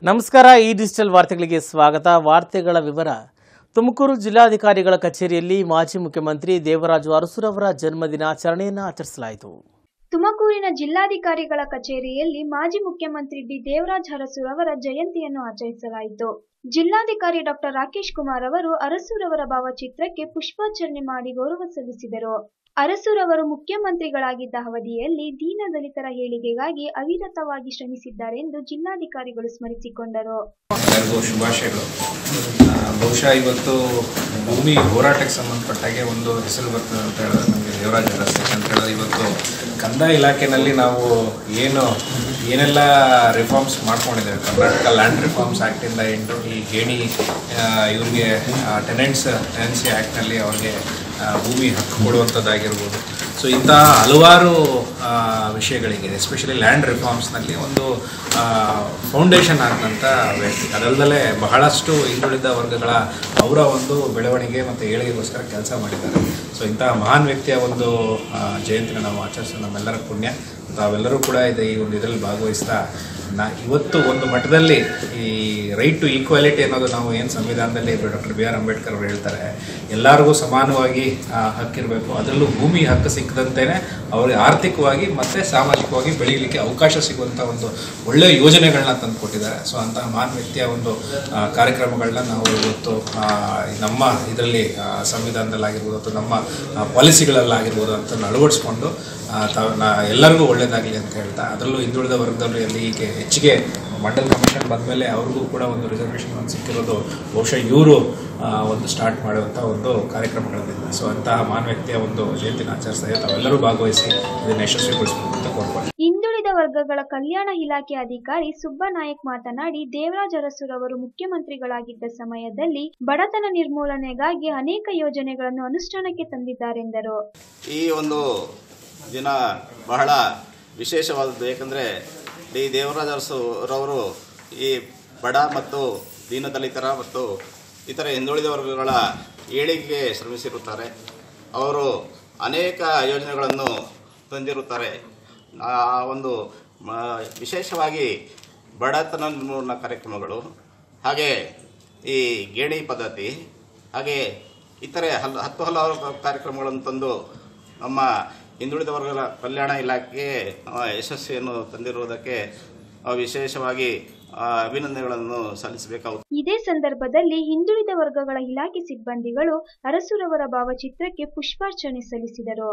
ನಮಸ್ಕಾರ ಈ ಡಿಜಿಟಲ್ ವಾರ್ತೆಗಳಿಗೆ ಸ್ವಾಗತ ವಾರ್ತೆಗಳ ವಿವರ ತುಮಕೂರು ಜಿಲ್ಲಾಧಿಕಾರಿಗಳ ಕಚೇರಿಯಲ್ಲಿ ಮಾಜಿ ಮುಖ್ಯಮಂತ್ರಿ ದೇವರಾಜು ಅರಸುರವರ ಜನ್ಮದಿನಾಚರಣೆಯನ್ನು ಆಚರಿಸಲಾಯಿತು ತುಮಕೂರಿನ ಜಿಲ್ಲಾಧಿಕಾರಿಗಳ ಕಚೇರಿಯಲ್ಲಿ ಮಾಜಿ ಮುಖ್ಯಮಂತ್ರಿ ಡಿ ದೇವರಾಜ್ ಅರಸುರವರ ಜಯಂತಿಯನ್ನು ಆಚರಿಸಲಾಯಿತು ಜಿಲ್ಲಾಧಿಕಾರಿ ಡಾಕ್ಟರ್ ರಾಕೇಶ್ ಕುಮಾರ್ ಅವರು ಅರಸುರವರ ಭಾವಚಿತ್ರಕ್ಕೆ ಪುಷ್ಪಾರ್ಚನೆ ಮಾಡಿ ಗೌರವ ಸಲ್ಲಿಸಿದರು ಅರಸುರವರು ಮುಖ್ಯಮಂತ್ರಿಗಳಾಗಿದ್ದ ಅವಧಿಯಲ್ಲಿ ದೀನ ದಲಿತರ ಏಳಿಗೆಗಾಗಿ ಅವಿರತವಾಗಿ ಶ್ರಮಿಸಿದ್ದಾರೆಂದು ಜಿಲ್ಲಾಧಿಕಾರಿಗಳು ಸ್ಮರಿಸಿಕೊಂಡರು ಎಲ್ಲರಿಗೂ ಶುಭಾಶಯಗಳು ಆ, ಬಹುಶಃ ಇವತ್ತು ಭೂಮಿ ಹೋರಾಟಕ್ಕೆ ಸಂಬಂಧಪಟ್ಟಾಗೆ ಒಂದು ಹೆಸರು ಬರ್ತದೆ ಅಂತ ಹೇಳಿದ್ರೆ ನಮಗೆ ದೇವರಾಜ ಅರಸ್ ಅಂತ ಹೇಳಿದ್ರೆ ಇವತ್ತು ಕಂದಾಯ ಇಲಾಖೆಯಲ್ಲಿ ನಾವು ಏನು ಏನೆಲ್ಲ ರಿಫಾರ್ಮ್ಸ್ ಮಾಡ್ಕೊಂಡಿದ್ದೇವೆ ಕರ್ನಾಟಕ ಲ್ಯಾಂಡ್ ರಿಫಾರ್ಮ್ಸ್ ಆ್ಯಕ್ಟಿಂದ ಎಂಟು ಈ ಗೇಣಿ ಆ, ಇವ್ರಿಗೆ ಟೆನೆಂಟ್ಸ್ ಟೆನೆನ್ಸಿ ಆ್ಯಕ್ಟ್ನಲ್ಲಿ ಅವ್ರಿಗೆ ಆ, ಭೂಮಿ ಹಕ್ಕು ಕೊಡುವಂಥದ್ದಾಗಿರ್ಬೋದು ಸೊ ಇಂತಹ ಹಲವಾರು ಆ, ವಿಷಯಗಳಿಗೆ ಎಸ್ಪೆಷಲಿ ಲ್ಯಾಂಡ್ ರಿಫಾರ್ಮ್ಸ್ನಲ್ಲಿ ಒಂದು ಫೌಂಡೇಶನ್ ಆದಂಥ ವ್ಯಕ್ತಿ ಅದಲ್ಲದೆ ಬಹಳಷ್ಟು ಹಿಂದುಳಿದ ವರ್ಗಗಳ ಅವರ ಒಂದು ಬೆಳವಣಿಗೆ ಮತ್ತು ಏಳಿಗೆಗೋಸ್ಕರ ಕೆಲಸ ಮಾಡಿದ್ದಾರೆ ಸೊ ಇಂತಹ ಮಹಾನ್ ವ್ಯಕ್ತಿಯ ಒಂದು ಆ, ಜಯಂತಿನ ನಾವು ಆಚರಿಸೋದು ನಮ್ಮೆಲ್ಲರ ಪುಣ್ಯ ತಾವೆಲ್ಲರೂ ಕೂಡ ಇದೆ ಈ ಒಂದು ಇದರಲ್ಲಿ ಭಾಗವಹಿಸ್ತಾ ನಾ ಇವತ್ತು ಒಂದು ಮಟ್ಟದಲ್ಲಿ ಈ ರೈಟ್ ಟು ಈಕ್ವಾಲಿಟಿ ಅನ್ನೋದು ನಾವು ಏನು ಸಂವಿಧಾನದಲ್ಲಿ ಡಾಕ್ಟರ್ ಬಿ ಆರ್ ಅಂಬೇಡ್ಕರ್ ಅವರು ಹೇಳ್ತಾರೆ ಎಲ್ಲರಿಗೂ ಸಮಾನವಾಗಿ ಆ, ಹಕ್ಕಿರಬೇಕು ಅದರಲ್ಲೂ ಭೂಮಿ ಹಕ್ಕು ಸಿಕ್ಕದಂತೆಯೇ ಅವರಿಗೆ ಆರ್ಥಿಕವಾಗಿ ಮತ್ತು ಸಾಮಾಜಿಕವಾಗಿ ಬೆಳೀಲಿಕ್ಕೆ ಅವಕಾಶ ಸಿಗುವಂಥ ಒಂದು ಒಳ್ಳೆಯ ಯೋಜನೆಗಳನ್ನ ತಂದು ಕೊಟ್ಟಿದ್ದಾರೆ ಸೊ ಅಂತಹ ಮಹಾನ್ ವ್ಯಕ್ತಿಯ ಒಂದು ಆ, ಕಾರ್ಯಕ್ರಮಗಳನ್ನ ನಾವು ಇವತ್ತು ಆ, ನಮ್ಮ ಇದರಲ್ಲಿ ಆ, ಸಂವಿಧಾನದಲ್ಲಾಗಿರ್ಬೋದು ಅಥವಾ ನಮ್ಮ ಪಾಲಿಸಿಗಳಲ್ಲಾಗಿರ್ಬೋದು ಅಂತ ಅಳವಡಿಸ್ಕೊಂಡು ಆ, ತಾವು ನಾ ಎಲ್ಲರಿಗೂ ಒಳ್ಳೆಯದಾಗಲಿ ಅಂತ ಹೇಳ್ತಾ ಅದರಲ್ಲೂ ಹಿಂದುಳಿದ ವರ್ಗದಲ್ಲೂ ಎಲ್ಲಿ ಹೀಗೆ ಹೆಚ್ಚಿಗೆ ಮಂಡಲ್ ಕಮಿಷನ್ ಬಂದಮೇಲೆ ಅವ್ರಿಗೂ ಕೂಡ ಒಂದು ರಿಸರ್ವೇಷನ್ ಒಂದು ಸಿಕ್ಕಿರೋದು ಬಹುಶಃ ಇವರು ಒಂದು ಸ್ಟಾರ್ಟ್ ಮಾಡುವಂಥ ಒಂದು ಕಾರ್ಯಕ್ರಮಗಳಿಂದ ಸೊ ಅಂತಹ ಮಾನ್ ವ್ಯಕ್ತಿಯ ಒಂದು ಜಯಂತಿನ ಆಚರಿಸ್ತಾ ಇದ್ದಾರೆ. ತಾವೆಲ್ಲರೂ ಭಾಗವಹಿಸಿ ಇದನ್ನು ಯಶಸ್ವಿಗೊಳಿಸಬೇಕು ಅಂತ ಕೋರ್ಕೊಳ್ಳಿ ಹಿಂದುಳಿದ ವರ್ಗಗಳ ಕಲ್ಯಾಣ ಇಲಾಖೆ ಅಧಿಕಾರಿ ಸುಬ್ಬನಾಯಕ್ ಮಾತನಾಡಿ ದೇವರಾಜ್ ಅರಸುರವರು ಮುಖ್ಯಮಂತ್ರಿಗಳಾಗಿದ್ದ ಸಮಯದಲ್ಲಿ ಬಡತನ ನಿರ್ಮೂಲನೆಗಾಗಿ ಅನೇಕ ಯೋಜನೆಗಳನ್ನು ಅನುಷ್ಠಾನಕ್ಕೆ ತಂದಿದ್ದಾರೆಂದರು ಈ ಒಂದು ದಿನ ಬಹಳ ವಿಶೇಷವಾದದ್ದು ಏಕೆಂದರೆ ಡಿ ದೇವರಾಜ ಅರಸುರವರು ಈ ಬಡ ಮತ್ತು ದೀನದಲಿತರ ಮತ್ತು ಇತರ ಹಿಂದುಳಿದ ವರ್ಗಗಳ ಏಳಿಗೆಗೆ ಶ್ರಮಿಸಿರುತ್ತಾರೆ ಅವರು ಅನೇಕ ಯೋಜನೆಗಳನ್ನು ತಂದಿರುತ್ತಾರೆ ಆ ಒಂದು ಮ- ವಿಶೇಷವಾಗಿ ಬಡತನ ನಿರ್ಮೂಲನಾ ಕಾರ್ಯಕ್ರಮಗಳು ಹಾಗೆ ಈ ಗೇಣಿ ಪದ್ಧತಿ ಹಾಗೆ ಇತರೆ ಹಲ್ ಹತ್ತು ಹಲವಾರು ಕಾರ್ಯಕ್ರಮಗಳನ್ನು ತಂದು ನಮ್ಮ ಹಿಂದುಳಿದ ವರ್ಗಗಳ ಕಲ್ಯಾಣ ಇಲಾಖೆಗೆ ಆ, ಯಶಸ್ವಿಯನ್ನು ತಂದಿರುವುದಕ್ಕೆ ಆ, ವಿಶೇಷವಾಗಿ ಆ, ಅಭಿನಂದನೆಗಳನ್ನು ಸಲ್ಲಿಸಬೇಕಾಗುತ್ತದೆ ಇದೇ ಸಂದರ್ಭದಲ್ಲಿ ಹಿಂದುಳಿದ ವರ್ಗಗಳ ಇಲಾಖೆ ಸಿಬ್ಬಂದಿಗಳು ಅರಸುರವರ ಭಾವಚಿತ್ರಕ್ಕೆ ಪುಷ್ಪಾರ್ಚನೆ ಸಲ್ಲಿಸಿದರು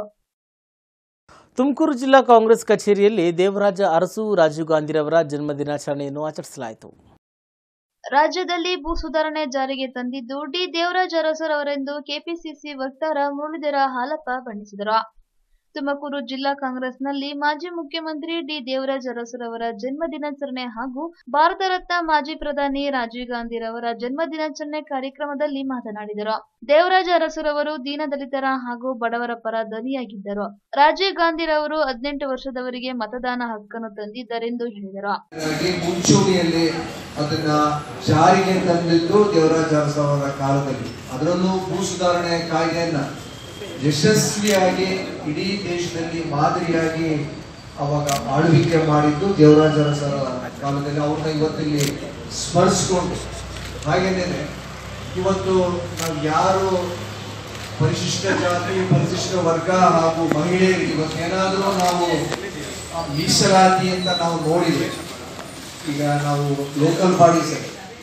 ತುಮಕೂರು ಜಿಲ್ಲಾ ಕಾಂಗ್ರೆಸ್ ಕಚೇರಿಯಲ್ಲಿ ದೇವರಾಜ ಅರಸು ರಾಜೀವ್ ಗಾಂಧಿರವರ ಜನ್ಮದಿನಾಚರಣೆಯನ್ನು ಆಚರಿಸಲಾಯಿತು ರಾಜ್ಯದಲ್ಲಿ ಭೂ ಸುಧಾರಣೆ ಜಾರಿಗೆ ತಂದಿದ್ದು ಡಿ ದೇವರಾಜ ಅರಸರವರೆಂದು ಕೆಪಿಸಿಸಿ ವಕ್ತಾರ ಮುರಳೀಧರ ಹಾಲಪ್ಪ ಬಣ್ಣಿಸಿದರು ತುಮಕೂರು ಜಿಲ್ಲಾ ಕಾಂಗ್ರೆಸ್ನಲ್ಲಿ ಮಾಜಿ ಮುಖ್ಯಮಂತ್ರಿ ಡಿ ದೇವರಾಜ ಅರಸರವರ ಜನ್ಮ ದಿನಾಚರಣೆ ಹಾಗೂ ಭಾರತ ರತ್ನ ಮಾಜಿ ಪ್ರಧಾನಿ ರಾಜೀವ್ ಗಾಂಧಿರವರ ಜನ್ಮ ದಿನಾಚರಣೆ ಕಾರ್ಯಕ್ರಮದಲ್ಲಿ ಮಾತನಾಡಿದರು ದೇವರಾಜ ಅರಸರವರು ದೀನದಲಿತರ ಹಾಗೂ ಬಡವರ ಪರ ಧ್ವನಿಯಾಗಿದ್ದರು ರಾಜೀವ್ ಗಾಂಧಿರವರು ಹದಿನೆಂಟು ವರ್ಷದವರಿಗೆ ಮತದಾನ ಹಕ್ಕನ್ನು ತಂದಿದ್ದರೆಂದು ಹೇಳಿದರು ಹಾಗಾಗಿ ಮುಂಚೂಣಿಯಲ್ಲಿ ಅದನ್ನ ಜಾರಿಗೆ ತಂದಿದ್ದು ದೇವರಾಜ ಅರಸು ಅವರ ಕಾಲದಲ್ಲಿ ಅದರಲ್ಲೂ ಭೂ ಸುಧಾರಣೆ ಕಾಯ್ದೆಯನ್ನ ಯಶಸ್ವಿಯಾಗಿ ಇಡೀ ದೇಶದಲ್ಲಿ ಮಾದರಿಯಾಗಿ ಅವಾಗ ಆಳ್ವಿಕೆ ಮಾಡಿದ್ದು ದೇವರಾಜ ಅರಸರ ಕಾಲದಲ್ಲಿ ಅವ್ರನ್ನ ಇವತ್ತಿಲ್ಲಿ ಸ್ಮರಿಸ್ಕೊಂಡು ಹಾಗೇನೆ ಇವತ್ತು ನಾವು ಯಾರು ಪರಿಶಿಷ್ಟ ಜಾತಿ ಪರಿಶಿಷ್ಟ ವರ್ಗ ಹಾಗೂ ಮಹಿಳೆಯರಿಗೆ ಇವತ್ತೇನಾದರೂ ನಾವು ಆ ಮೀಸಲಾತಿ ಅಂತ ನಾವು ನೋಡಿದ್ರೆ ಈಗ ನಾವು ಲೋಕಲ್ ಬಾಡೀಸ್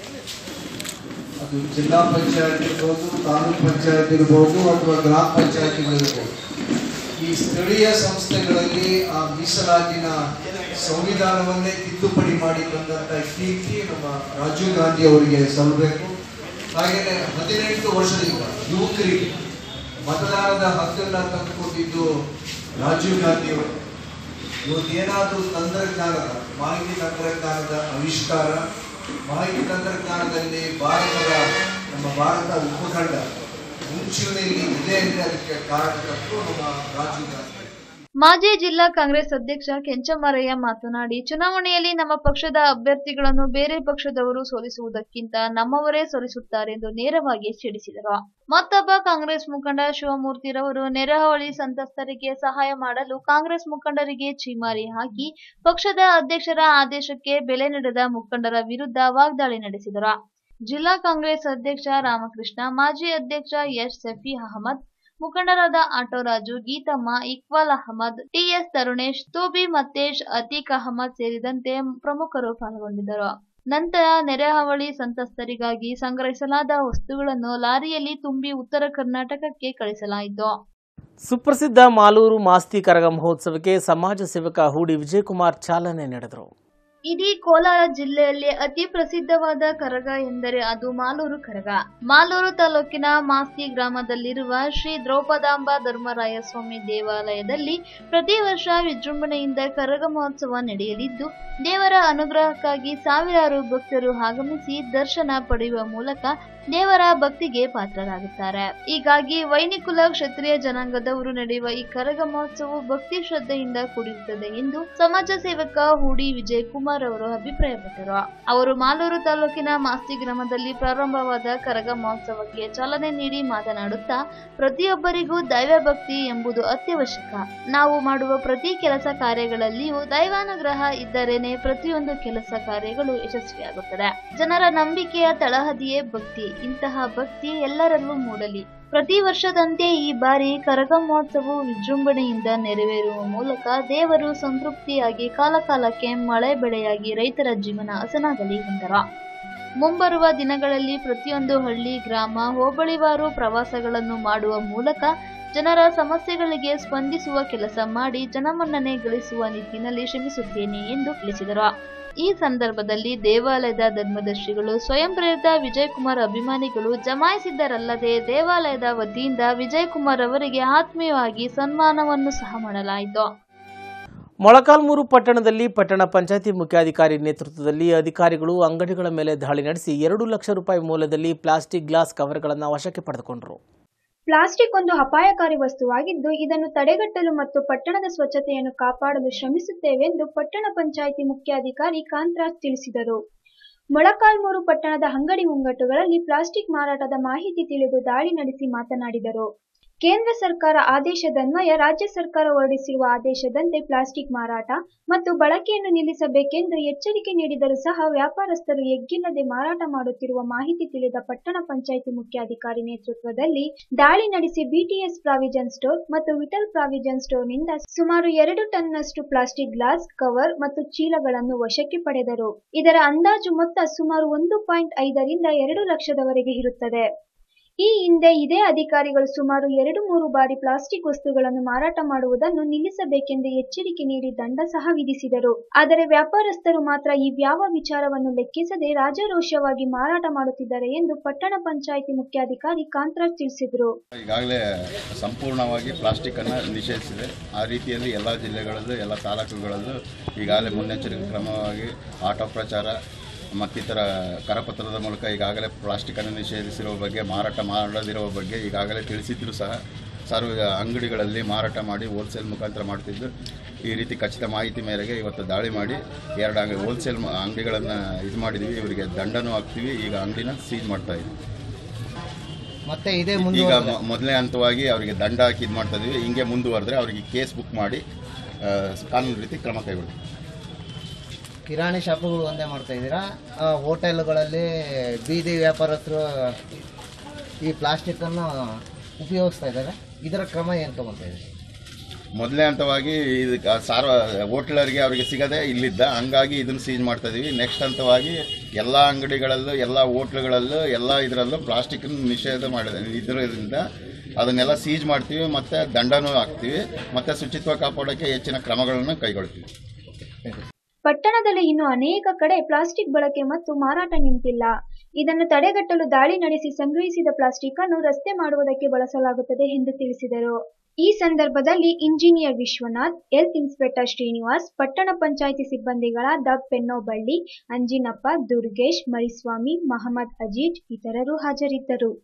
ಅದು ಜಿಲ್ಲಾ ಪಂಚಾಯತ್ ಇರ್ಬೋದು ತಾಲೂಕ್ ಪಂಚಾಯತ್ ಇರ್ಬೋದು ಅಥವಾ ಗ್ರಾಮ ಪಂಚಾಯತಿಗಳಿರ್ಬೋದು ಈ ಸ್ಥಳೀಯ ಸಂಸ್ಥೆಗಳಲ್ಲಿ ಆ ಮೀಸಲಾತಿನ ಸಂವಿಧಾನವನ್ನೇ ತಿದ್ದುಪಡಿ ಮಾಡಿ ತಂದಂತ ಕೀರ್ತಿ ನಮ್ಮ ರಾಜೀವ್ ಗಾಂಧಿ ಅವರಿಗೆ ಸಲ್ಲಬೇಕು ಹಾಗೆಯೇ ಹದಿನೆಂಟು ವರ್ಷದಿಂದ ಯುವಕರಿಗೆ ಮತದಾನದ ಹಕ್ಕನ್ನ ತಂದುಕೊಟ್ಟಿದ್ದು ರಾಜೀವ್ ಗಾಂಧಿ ಅವರು ಇವತ್ತೇನಾದ್ರೂ ತಂತ್ರಜ್ಞಾನದ ಮಾಹಿತಿ ತಂತ್ರಜ್ಞಾನದ ಆವಿಷ್ಕಾರ ಮಾಹಿತಿ ತಂತ್ರಜ್ಞಾನದಲ್ಲಿ ಭಾರತದ ನಮ್ಮ ಭಾರತ ಉಪಖಂಡ ಮುಂಚೂಣಿಯಲ್ಲಿ ಇದೆ ಅಂದ್ರೆ ಅದಕ್ಕೆ ಕಾರಣಕರ್ತರು ನಮ್ಮ ರಾಜೀವ್ ಗಾಂಧಿ ಮಾಜಿ ಜಿಲ್ಲಾ ಕಾಂಗ್ರೆಸ್ ಅಧ್ಯಕ್ಷ ಕೆಂಚಮಾರಯ್ಯ ಮಾತನಾಡಿ ಚುನಾವಣೆಯಲ್ಲಿ ನಮ್ಮ ಪಕ್ಷದ ಅಭ್ಯರ್ಥಿಗಳನ್ನು ಬೇರೆ ಪಕ್ಷದವರು ಸೋಲಿಸುವುದಕ್ಕಿಂತ ನಮ್ಮವರೇ ಸೋಲಿಸುತ್ತಾರೆ ಎಂದು ನೇರವಾಗಿ ಸಿಡಿಸಿದರು ಮತ್ತೊಬ್ಬ ಕಾಂಗ್ರೆಸ್ ಮುಖಂಡ ಶಿವಮೂರ್ತಿರವರು ನೆರೆಹಾವಳಿ ಸಂತ್ರಸ್ತರಿಗೆ ಸಹಾಯ ಮಾಡಲು ಕಾಂಗ್ರೆಸ್ ಮುಖಂಡರಿಗೆ ಛೀಮಾರಿ ಹಾಕಿ ಪಕ್ಷದ ಅಧ್ಯಕ್ಷರ ಆದೇಶಕ್ಕೆ ಬೆಲೆ ನೀಡದ ಮುಖಂಡರ ವಿರುದ್ಧ ವಾಗ್ದಾಳಿ ನಡೆಸಿದರು ಜಿಲ್ಲಾ ಕಾಂಗ್ರೆಸ್ ಅಧ್ಯಕ್ಷ ರಾಮಕೃಷ್ಣ ಮಾಜಿ ಅಧ್ಯಕ್ಷ ಎಸ್ ಸಫಿ ಅಹಮದ್ ಮುಖಂಡರಾದ ಆಟೋರಾಜು ಗೀತಮ್ಮ ಇಕ್ಬಾಲ್ ಅಹಮದ್ ಟಿಎಸ್ ತರುಣೇಶ್ ತೂಬಿ ಮತ್ತೇಶ್ ಅತೀಕ್ ಅಹಮದ್ ಸೇರಿದಂತೆ ಪ್ರಮುಖರು ಪಾಲ್ಗೊಂಡಿದ್ದರು ನಂತರ ನೆರೆಹಾವಳಿ ಸಂತ್ರಸ್ತರಿಗಾಗಿ ಸಂಗ್ರಹಿಸಲಾದ ವಸ್ತುಗಳನ್ನು ಲಾರಿಯಲ್ಲಿ ತುಂಬಿ ಉತ್ತರ ಕರ್ನಾಟಕಕ್ಕೆ ಕಳಿಸಲಾಯಿತು ಸುಪ್ರಸಿದ್ಧ ಮಾಲೂರು ಮಾಸ್ತಿ ಕರಗ ಮಹೋತ್ಸವಕ್ಕೆ ಸಮಾಜ ಸೇವಕ ಹೂಡಿ ವಿಜಯಕುಮಾರ್ ಚಾಲನೆ ನೀಡಿದರು ಇಡೀ ಕೋಲಾರ ಜಿಲ್ಲೆಯಲ್ಲಿ ಅತಿ ಪ್ರಸಿದ್ಧವಾದ ಕರಗ ಎಂದರೆ ಅದು ಮಾಲೂರು ಕರಗ ಮಾಲೂರು ತಾಲೂಕಿನ ಮಾಸ್ತಿ ಗ್ರಾಮದಲ್ಲಿರುವ ಶ್ರೀ ದ್ರೌಪದಾಂಬ ಧರ್ಮರಾಯ ಸ್ವಾಮಿ ದೇವಾಲಯದಲ್ಲಿ ಪ್ರತಿ ವರ್ಷ ವಿಜೃಂಭಣೆಯಿಂದ ಕರಗ ಮಹೋತ್ಸವ ನಡೆಯಲಿದ್ದು ದೇವರ ಅನುಗ್ರಹಕ್ಕಾಗಿ ಸಾವಿರಾರು ಭಕ್ತರು ಆಗಮಿಸಿ ದರ್ಶನ ಪಡೆಯುವ ಮೂಲಕ ದೇವರ ಭಕ್ತಿಗೆ ಪಾತ್ರರಾಗುತ್ತಾರೆ ಹೀಗಾಗಿ ವೈನಿಕುಲ ಕ್ಷತ್ರಿಯ ಜನಾಂಗದವರು ನಡೆಯುವ ಈ ಕರಗ ಮಹೋತ್ಸವವು ಭಕ್ತಿ ಶ್ರದ್ಧೆಯಿಂದ ಕೂಡಿರುತ್ತದೆ ಎಂದು ಸಮಾಜ ಸೇವಕ ಹೂಡಿ ವಿಜಯ್ ಕುಮಾರ್ ಅವರು ಅಭಿಪ್ರಾಯಪಟ್ಟರು ಅವರು ಮಾಲೂರು ತಾಲೂಕಿನ ಮಾಸ್ತಿ ಗ್ರಾಮದಲ್ಲಿ ಪ್ರಾರಂಭವಾದ ಕರಗ ಮಹೋತ್ಸವಕ್ಕೆ ಚಾಲನೆ ನೀಡಿ ಮಾತನಾಡುತ್ತಾ ಪ್ರತಿಯೊಬ್ಬರಿಗೂ ದೈವ ಭಕ್ತಿ ಎಂಬುದು ಅತ್ಯವಶ್ಯಕ ನಾವು ಮಾಡುವ ಪ್ರತಿ ಕೆಲಸ ಕಾರ್ಯಗಳಲ್ಲಿಯೂ ದೈವಾನುಗ್ರಹ ಇದ್ದರೇನೆ ಪ್ರತಿಯೊಂದು ಕೆಲಸ ಕಾರ್ಯಗಳು ಯಶಸ್ವಿಯಾಗುತ್ತದೆ ಜನರ ನಂಬಿಕೆಯ ತಳಹದಿಯೇ ಭಕ್ತಿ ಇಂತಹ ಭಕ್ತಿ ಎಲ್ಲರಲ್ಲೂ ಮೂಡಲಿ ಪ್ರತಿ ವರ್ಷದಂತೆ ಈ ಬಾರಿ ಕರಗ ಮಹೋತ್ಸವವು ವಿಜೃಂಭಣೆಯಿಂದ ನೆರವೇರುವ ಮೂಲಕ ದೇವರು ಸಂತೃಪ್ತಿಯಾಗಿ ಕಾಲಕಾಲಕ್ಕೆ ಮಳೆ ಬೆಳೆಯಾಗಿ ರೈತರ ಜೀವನ ಹಸನಾಗಲಿ ಎಂದರು ಮುಂಬರುವ ದಿನಗಳಲ್ಲಿ ಪ್ರತಿಯೊಂದು ಹಳ್ಳಿ ಗ್ರಾಮ ಹೋಬಳಿವಾರು ಪ್ರವಾಸಗಳನ್ನು ಮಾಡುವ ಮೂಲಕ ಜನರ ಸಮಸ್ಯೆಗಳಿಗೆ ಸ್ಪಂದಿಸುವ ಕೆಲಸ ಮಾಡಿ ಜನಮನ್ನಣೆ ಗಳಿಸುವ ನಿಟ್ಟಿನಲ್ಲಿ ಶ್ರಮಿಸುತ್ತೇನೆ ಎಂದು ತಿಳಿಸಿದರು ಈ ಸಂದರ್ಭದಲ್ಲಿ ದೇವಾಲಯದ ಧರ್ಮದರ್ಶಿಗಳು ಸ್ವಯಂ ಪ್ರೇರಿತ ವಿಜಯಕುಮಾರ್ ಅಭಿಮಾನಿಗಳು ಜಮಾಯಿಸಿದ್ದರಲ್ಲದೆ ದೇವಾಲಯದ ವತಿಯಿಂದ ವಿಜಯಕುಮಾರ್ ಅವರಿಗೆ ಆತ್ಮೀಯವಾಗಿ ಸನ್ಮಾನವನ್ನು ಸಹ ಮಾಡಲಾಯಿತು ಮೊಳಕಾಲ್ಮೂರು ಪಟ್ಟಣದಲ್ಲಿ ಪಟ್ಟಣ ಪಂಚಾಯತಿ ಮುಖ್ಯಾಧಿಕಾರಿ ನೇತೃತ್ವದಲ್ಲಿ ಅಧಿಕಾರಿಗಳು ಅಂಗಡಿಗಳ ಮೇಲೆ ದಾಳಿ ನಡೆಸಿ ಎರಡು ಲಕ್ಷ ರೂಪಾಯಿ ಮೌಲ್ಯದಲ್ಲಿ ಪ್ಲಾಸ್ಟಿಕ್ ಗ್ಲಾಸ್ ಕವರ್ಗಳನ್ನು ವಶಕ್ಕೆ ಪಡೆದುಕೊಂಡರು ಪ್ಲಾಸ್ಟಿಕ್ ಒಂದು ಅಪಾಯಕಾರಿ ವಸ್ತುವಾಗಿದ್ದು ಇದನ್ನು ತಡೆಗಟ್ಟಲು ಮತ್ತು ಪಟ್ಟಣದ ಸ್ವಚ್ಛತೆಯನ್ನು ಕಾಪಾಡಲು ಶ್ರಮಿಸುತ್ತೇವೆಂದು ಪಟ್ಟಣ ಪಂಚಾಯಿತಿ ಮುಖ್ಯಾಧಿಕಾರಿ ಕಾಂತರಾಜ್ ತಿಳಿಸಿದರು ಮೊಳಕಾಲ್ಮೂರು ಪಟ್ಟಣದ ಅಂಗಡಿ ಮುಂಗಟ್ಟುಗಳಲ್ಲಿ ಪ್ಲಾಸ್ಟಿಕ್ ಮಾರಾಟದ ಮಾಹಿತಿ ತಿಳಿದು ದಾಳಿ ನಡೆಸಿ ಮಾತನಾಡಿದರು ಕೇಂದ್ರ ಸರ್ಕಾರ ಆದೇಶದನ್ವಯ ರಾಜ್ಯ ಸರ್ಕಾರ ಹೊರಡಿಸಿರುವ ಆದೇಶದಂತೆ ಪ್ಲಾಸ್ಟಿಕ್ ಮಾರಾಟ ಮತ್ತು ಬಳಕೆಯನ್ನು ನಿಲ್ಲಿಸಬೇಕೆಂದು ಎಚ್ಚರಿಕೆ ನೀಡಿದರೂ ಸಹ ವ್ಯಾಪಾರಸ್ಥರು ಎಗ್ಗಿಲ್ಲದೆ ಮಾರಾಟ ಮಾಡುತ್ತಿರುವ ಮಾಹಿತಿ ತಿಳಿದ ಪಟ್ಟಣ ಪಂಚಾಯಿತಿ ಮುಖ್ಯಾಧಿಕಾರಿ ನೇತೃತ್ವದಲ್ಲಿ ದಾಳಿ ನಡೆಸಿ ಬಿಟಿಎಸ್ ಪ್ರಾವಿಜನ್ ಸ್ಟೋರ್ ಮತ್ತು ವಿಠಲ್ ಪ್ರಾವಿಜನ್ ಸ್ಟೋರ್ನಿಂದ ಸುಮಾರು ಎರಡು ಟನ್ನಷ್ಟು ಪ್ಲಾಸ್ಟಿಕ್ ಗ್ಲಾಸ್ ಕವರ್ ಮತ್ತು ಚೀಲಗಳನ್ನು ವಶಕ್ಕೆ ಪಡೆದರು ಇದರ ಅಂದಾಜು ಮೊತ್ತ ಸುಮಾರು ಒಂದು ಪಾಯಿಂಟ್ ಐದರಿಂದ ಎರಡು ಲಕ್ಷದವರೆಗೆ ಇರುತ್ತದೆ ಈ ಹಿಂದೆ ಇದೇ ಅಧಿಕಾರಿಗಳು ಸುಮಾರು ಎರಡು ಮೂರು ಬಾರಿ ಪ್ಲಾಸ್ಟಿಕ್ ವಸ್ತುಗಳನ್ನು ಮಾರಾಟ ಮಾಡುವುದನ್ನು ನಿಲ್ಲಿಸಬೇಕೆಂದು ಎಚ್ಚರಿಕೆ ನೀಡಿ ದಂಡ ಸಹ ವಿಧಿಸಿದರು ಆದರೆ ವ್ಯಾಪಾರಸ್ಥರು ಮಾತ್ರ ಈ ಯಾವ ವಿಚಾರವನ್ನು ಲೆಕ್ಕಿಸದೆ ರಾಜಾರೋಷವಾಗಿ ಮಾರಾಟ ಮಾಡುತ್ತಿದ್ದಾರೆ ಎಂದು ಪಟ್ಟಣ ಪಂಚಾಯಿತಿ ಮುಖ್ಯಾಧಿಕಾರಿ ಕಾಂತರಾಜ್ ತಿಳಿಸಿದರು ಈಗಾಗಲೇ ಸಂಪೂರ್ಣವಾಗಿ ಪ್ಲಾಸ್ಟಿಕ್ಕನ್ನು ನಿಷೇಧಿಸಿದೆ ಆ ರೀತಿಯಲ್ಲಿ ಎಲ್ಲ ಜಿಲ್ಲೆಗಳಲ್ಲೂ ಎಲ್ಲ ತಾಲೂಕುಗಳಲ್ಲೂ ಈಗಾಗಲೇ ಮುನ್ನೆಚ್ಚರಿಕೆ ಕ್ರಮವಾಗಿ ಆಟೋ ಪ್ರಚಾರ ಮತ್ತಿತರ ಕರಪತ್ರದ ಮೂಲಕ ಈಗಾಗಲೇ ಪ್ಲಾಸ್ಟಿಕ್ಕನ್ನು ನಿಷೇಧಿಸಿರುವ ಬಗ್ಗೆ ಮಾರಾಟ ಮಾಡದಿರುವ ಬಗ್ಗೆ ಈಗಾಗಲೇ ತಿಳಿಸಿದ್ರು ಸಹ ಸರ್ವ ಅಂಗಡಿಗಳಲ್ಲಿ ಮಾರಾಟ ಮಾಡಿ ಹೋಲ್ಸೇಲ್ ಮುಖಾಂತರ ಮಾಡ್ತಿದ್ದು ಈ ರೀತಿ ಖಚಿತ ಮಾಹಿತಿ ಮೇರೆಗೆ ಇವತ್ತು ದಾಳಿ ಮಾಡಿ ಎರಡು ಅಂಗಡಿ ಹೋಲ್ಸೇಲ್ ಅಂಗಡಿಗಳನ್ನು ಇದು ಮಾಡಿದ್ದೀವಿ ಇವರಿಗೆ ದಂಡನೂ ಹಾಕ್ತೀವಿ ಈಗ ಅಂಗಡಿನ ಸೀಜ್ ಮಾಡ್ತಾ ಇದ್ದೀವಿ ಮತ್ತೆ ಇದೇ ಈಗ ಮುಂದೆ ಮೊ- ಮೊದಲನೇ ಹಂತವಾಗಿ ಅವರಿಗೆ ದಂಡ ಹಾಕಿ ಇದು ಮಾಡ್ತಾ ಇದೀವಿ ಹಿಂಗೆ ಮುಂದುವರೆದ್ರೆ ಅವರಿಗೆ ಕೇಸ್ ಬುಕ್ ಮಾಡಿ ಆ, ಕಾನೂನು ರೀತಿ ಕ್ರಮ ಕೈಗೊಳ್ತೀವಿ ಕಿರಾಣಿ ಶಾಪುಗಳು ಒಂದೇ ಮಾಡ್ತಾ ಇದ್ದೀರಾ ಆ, ಹೋಟೆಲ್ಗಳಲ್ಲಿ ಬೀದಿ ವ್ಯಾಪಾರಸ್ಥರು ಈ ಪ್ಲಾಸ್ಟಿಕ್ಕನ್ನು ಉಪಯೋಗಿಸ್ತಾ ಇದ್ದಾರೆ ಇದರ ಕ್ರಮ ಏನು ತಗೊಳ್ತಾ ಇದ್ದೀರಿ ಮೊದಲನೇ ಹಂತವಾಗಿ ಇದಕ್ಕೆ ಸಾರ ಹೋಟ್ಲರಿಗೆ ಅವರಿಗೆ ಸಿಗದೆ ಇಲ್ಲಿದ್ದ ಹಂಗಾಗಿ ಇದನ್ನು ಸೀಜ್ ಮಾಡ್ತಾ ಇದೀವಿ ನೆಕ್ಸ್ಟ್ ಹಂತವಾಗಿ ಎಲ್ಲ ಅಂಗಡಿಗಳಲ್ಲೂ ಎಲ್ಲ ಹೋಟ್ಲುಗಳಲ್ಲೂ ಎಲ್ಲ ಇದರಲ್ಲೂ ಪ್ಲಾಸ್ಟಿಕ್ ನಿಷೇಧ ಮಾಡಿದೆ ಇದರಿಂದ ಅದನ್ನೆಲ್ಲ ಸೀಜ್ ಮಾಡ್ತೀವಿ ಮತ್ತು ದಂಡನೂ ಹಾಕ್ತೀವಿ ಮತ್ತು ಶುಚಿತ್ವ ಕಾಪಾಡೋಕ್ಕೆ ಹೆಚ್ಚಿನ ಕ್ರಮಗಳನ್ನು ಕೈಗೊಳ್ತೀವಿ ಪಟ್ಟಣದಲ್ಲಿ ಇನ್ನು ಅನೇಕ ಕಡೆ ಪ್ಲಾಸ್ಟಿಕ್ ಬಳಕೆ ಮತ್ತು ಮಾರಾಟ ನಿಂತಿಲ್ಲ ಇದನ್ನು ತಡೆಗಟ್ಟಲು ದಾಳಿ ನಡೆಸಿ ಸಂಗ್ರಹಿಸಿದ ಪ್ಲಾಸ್ಟಿಕ್ ಅನ್ನು ರಸ್ತೆ ಮಾಡುವುದಕ್ಕೆ ಬಳಸಲಾಗುತ್ತದೆ ಎಂದು ತಿಳಿಸಿದರು ಈ ಸಂದರ್ಭದಲ್ಲಿ engineer Vishwanath health inspector Srinivas ಪಟ್ಟಣ ಪಂಚಾಯಿತಿ ಸಿಬ್ಬಂದಿಗಳಾದ ಪೆನ್ನೋಬಳ್ಳಿ ಅಂಜಿನಪ್ಪ ದುರ್ಗೇಶ್ ಮರಿಸ್ವಾಮಿ ಮಹಮ್ಮದ್ ಅಜೀಜ್ ಇತರರು ಹಾಜರಿದ್ದರು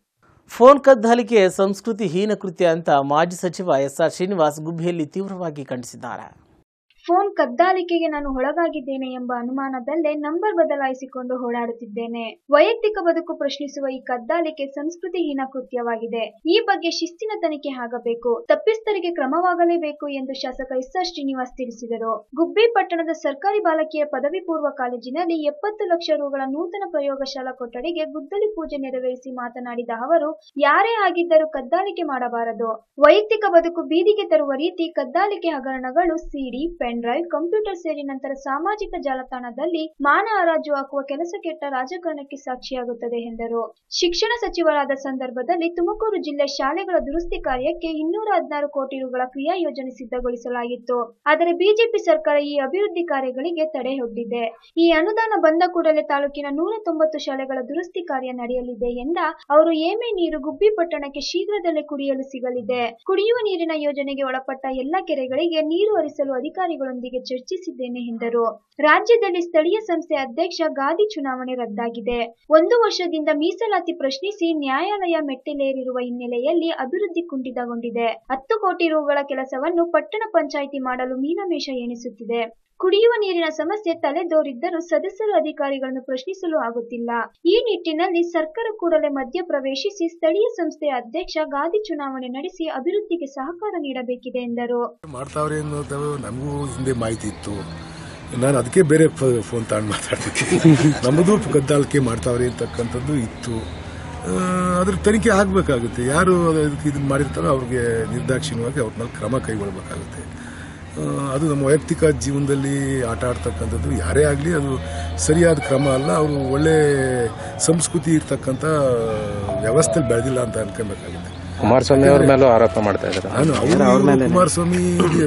ಫೋನ್ ಕದ್ದಾಲಿಕೆ ಸಂಸ್ಕೃತಿ ಹೀನ ಕೃತ್ಯ ಅಂತ ಮಾಜಿ ಸಚಿವ ಎಸ್ ಆರ್ ಶ್ರೀನಿವಾಸ್ ಗುಬ್ಬಿಯಲ್ಲಿ ತೀವ್ರವಾಗಿ ಖಂಡಿಸಿದ್ದಾರೆ ಫೋನ್ ಕದ್ದಾಲಿಕೆಗೆ ನಾನು ಒಳಗಾಗಿದ್ದೇನೆ ಎಂಬ ಅನುಮಾನದಲ್ಲೇ ನಂಬರ್ ಬದಲಾಯಿಸಿಕೊಂಡು ಓಡಾಡುತ್ತಿದ್ದೇನೆ ವೈಯಕ್ತಿಕ ಬದುಕು ಪ್ರಶ್ನಿಸುವ ಈ ಕದ್ದಾಲಿಕೆ ಸಂಸ್ಕೃತಿಹೀನ ಕೃತ್ಯವಾಗಿದೆ ಈ ಬಗ್ಗೆ ಶಿಸ್ತಿನ ತನಿಖೆ ಆಗಬೇಕು ತಪ್ಪಿಸ್ಥರಿಗೆ ಕ್ರಮವಾಗಲೇಬೇಕು ಎಂದು ಶಾಸಕ ಎಸ್ ಆರ್ ಶ್ರೀನಿವಾಸ್ ತಿಳಿಸಿದರು ಗುಬ್ಬಿ ಪಟ್ಟಣದ ಸರ್ಕಾರಿ ಬಾಲಕಿಯ ಪದವಿ ಪೂರ್ವ ಕಾಲೇಜಿನಲ್ಲಿ ಎಪ್ಪತ್ತು ಲಕ್ಷ ರುಗಳ ನೂತನ ಪ್ರಯೋಗಶಾಲಾ ಕೊಠಡಿಗೆ ಗುದ್ದಲಿ ಪೂಜೆ ನೆರವೇರಿಸಿ ಮಾತನಾಡಿದ ಅವರು ಯಾರೇ ಆಗಿದ್ದರೂ ಕದ್ದಾಲಿಕೆ ಮಾಡಬಾರದು ವೈಯಕ್ತಿಕ ಬದುಕು ಬೀದಿಗೆ ತರುವ ರೀತಿ ಕದ್ದಾಲಿಕೆ ಹಗರಣಗಳು ಸಿಡಿ ಪೆನ್ ಡ್ರೈವ್ ಕಂಪ್ಯೂಟರ್ ಸೇರಿ ನಂತರ ಸಾಮಾಜಿಕ ಜಾಲತಾಣದಲ್ಲಿ ಮಾನ ಹರಾಜು ಹಾಕುವ ಕೆಲಸ ಕೆಟ್ಟ ರಾಜಕಾರಣಕ್ಕೆ ಸಾಕ್ಷಿಯಾಗುತ್ತದೆ ಎಂದರು ಶಿಕ್ಷಣ ಸಚಿವರಾದ ಸಂದರ್ಭದಲ್ಲಿ ತುಮಕೂರು ಜಿಲ್ಲೆ ಶಾಲೆಗಳ ದುರಸ್ತಿ ಕಾರ್ಯಕ್ಕೆ ಇನ್ನೂರ ಹದಿನಾರು ಕೋಟಿ ರುಗಳ ಕ್ರಿಯಾ ಯೋಜನೆ ಸಿದ್ಧಗೊಳಿಸಲಾಗಿತ್ತು ಆದರೆ ಬಿಜೆಪಿ ಸರ್ಕಾರ ಈ ಅಭಿವೃದ್ಧಿ ಕಾರ್ಯಗಳಿಗೆ ತಡೆಯೊಡ್ಡಿದೆ ಈ ಅನುದಾನ ಬಂದ ಕೂಡಲೇ ತಾಲೂಕಿನ ನೂರ ತೊಂಬತ್ತು ಶಾಲೆಗಳ ದುರಸ್ತಿ ಕಾರ್ಯ ನಡೆಯಲಿದೆ ಎಂದ ಅವರು ಏಮೆ ನೀರು ಗುಬ್ಬಿ ಪಟ್ಟಣಕ್ಕೆ ಶೀಘ್ರದಲ್ಲೇ ಕುಡಿಯಲು ಸಿಗಲಿದೆ ಕುಡಿಯುವ ನೀರಿನ ಯೋಜನೆಗೆ ಒಳಪಟ್ಟ ಎಲ್ಲ ಕೆರೆಗಳಿಗೆ ನೀರು ಹರಿಸಲು ಅಧಿಕಾರಿಗಳೊಂದಿಗೆ ಚರ್ಚಿಸಿದ್ದೇನೆ ಎಂದರು ರಾಜ್ಯದಲ್ಲಿ ಸ್ಥಳೀಯ ಸಂಸ್ಥೆ ಅಧ್ಯಕ್ಷ ಗಾದಿ ಚುನಾವಣೆ ರದ್ದಾಗಿದೆ ಒಂದು ವರ್ಷದಿಂದ ಮೀಸಲಾತಿ ಪ್ರಶ್ನಿಸಿ ನ್ಯಾಯಾಲಯ ಮೆಟ್ಟಿಲೇರಿರುವ ಹಿನ್ನೆಲೆಯಲ್ಲಿ ಅಭಿವೃದ್ಧಿ ಕುಂಠಿತಗೊಂಡಿದೆ ಹತ್ತು ಕೋಟಿ ರುಗಳ ಕೆಲಸವನ್ನು ಪಟ್ಟಣ ಪಂಚಾಯಿತಿ ಮಾಡಲು ಮೀನಮೇಷ ಎಣಿಸುತ್ತಿದೆ ಕುಡಿಯುವ ನೀರಿನ ಸಮಸ್ಯೆ ತಲೆದೋರಿದ್ದರೂ ಸದಸ್ಯರು ಅಧಿಕಾರಿಗಳನ್ನು ಪ್ರಶ್ನಿಸಲು ಆಗುತ್ತಿಲ್ಲ ಈ ನಿಟ್ಟಿನಲ್ಲಿ ಸರ್ಕಾರ ಕೂಡಲೇ ಮಧ್ಯಪ್ರವೇಶಿಸಿ ಸ್ಥಳೀಯ ಸಂಸ್ಥೆಯ ಅಧ್ಯಕ್ಷ ಗಾದಿ ಚುನಾವಣೆ ನಡೆಸಿ ಅಭಿವೃದ್ಧಿಗೆ ಸಹಕಾರ ನೀಡಬೇಕಿದೆ ಎಂದರು ಮಾಡ್ತಾವ್ರೆ ಅನ್ನೋದು ನಮಗೂ ಹಿಂದೆ ಮಾಹಿತಿ ಇತ್ತು ನಾನು ಅದಕ್ಕೆ ಬೇರೆ ಫ- ಫೋನ್ ತಗೊಂಡು ಮಾತಾಡ್ತಿದ್ದೆ ನಮ್ಮದು ಕದ್ದಾಲಿಕೆ ಮಾಡ್ತಾವ್ರೆ ಅಂತಕ್ಕಂಥದ್ದು ಇತ್ತು ಆ, ಅದ್ರ ತನಿಖೆ ಆಗಬೇಕಾಗುತ್ತೆ ಯಾರು ಅದಕ್ಕೆ ಇದನ್ನ ಮಾಡಿರ್ತಾರೋ ಅವ್ರಿಗೆ ನಿರ್ದಾಕ್ಷಿಣ್ಯವಾಗಿ ಅವ್ರ ಮೇಲೆ ಕ್ರಮ ಕೈಗೊಳ್ಳಬೇಕಾಗುತ್ತೆ ಆ, ಅದು ನಮ್ಮ ವೈಯಕ್ತಿಕ ಜೀವನದಲ್ಲಿ ಆಟ ಆಡ್ತಕ್ಕಂಥದ್ದು ಯಾರೇ ಆಗಲಿ ಅದು ಸರಿಯಾದ ಕ್ರಮ ಅಲ್ಲ ಅವರು ಒಳ್ಳೆ ಸಂಸ್ಕೃತಿ ಇರ್ತಕ್ಕಂಥ ವ್ಯವಸ್ಥೆಲಿ ಬೆಳೆದಿಲ್ಲ ಅಂತ ಅನ್ಕೊಬೇಕಾಗುತ್ತೆ ಕುಮಾರಸ್ವಾಮಿ ಅವ್ರ ಮೇಲೂ ಆರೋಪ ಮಾಡ್ತಾ ಇದ್ದಾರೆ ನಾನು ಅವರು ಕುಮಾರಸ್ವಾಮಿ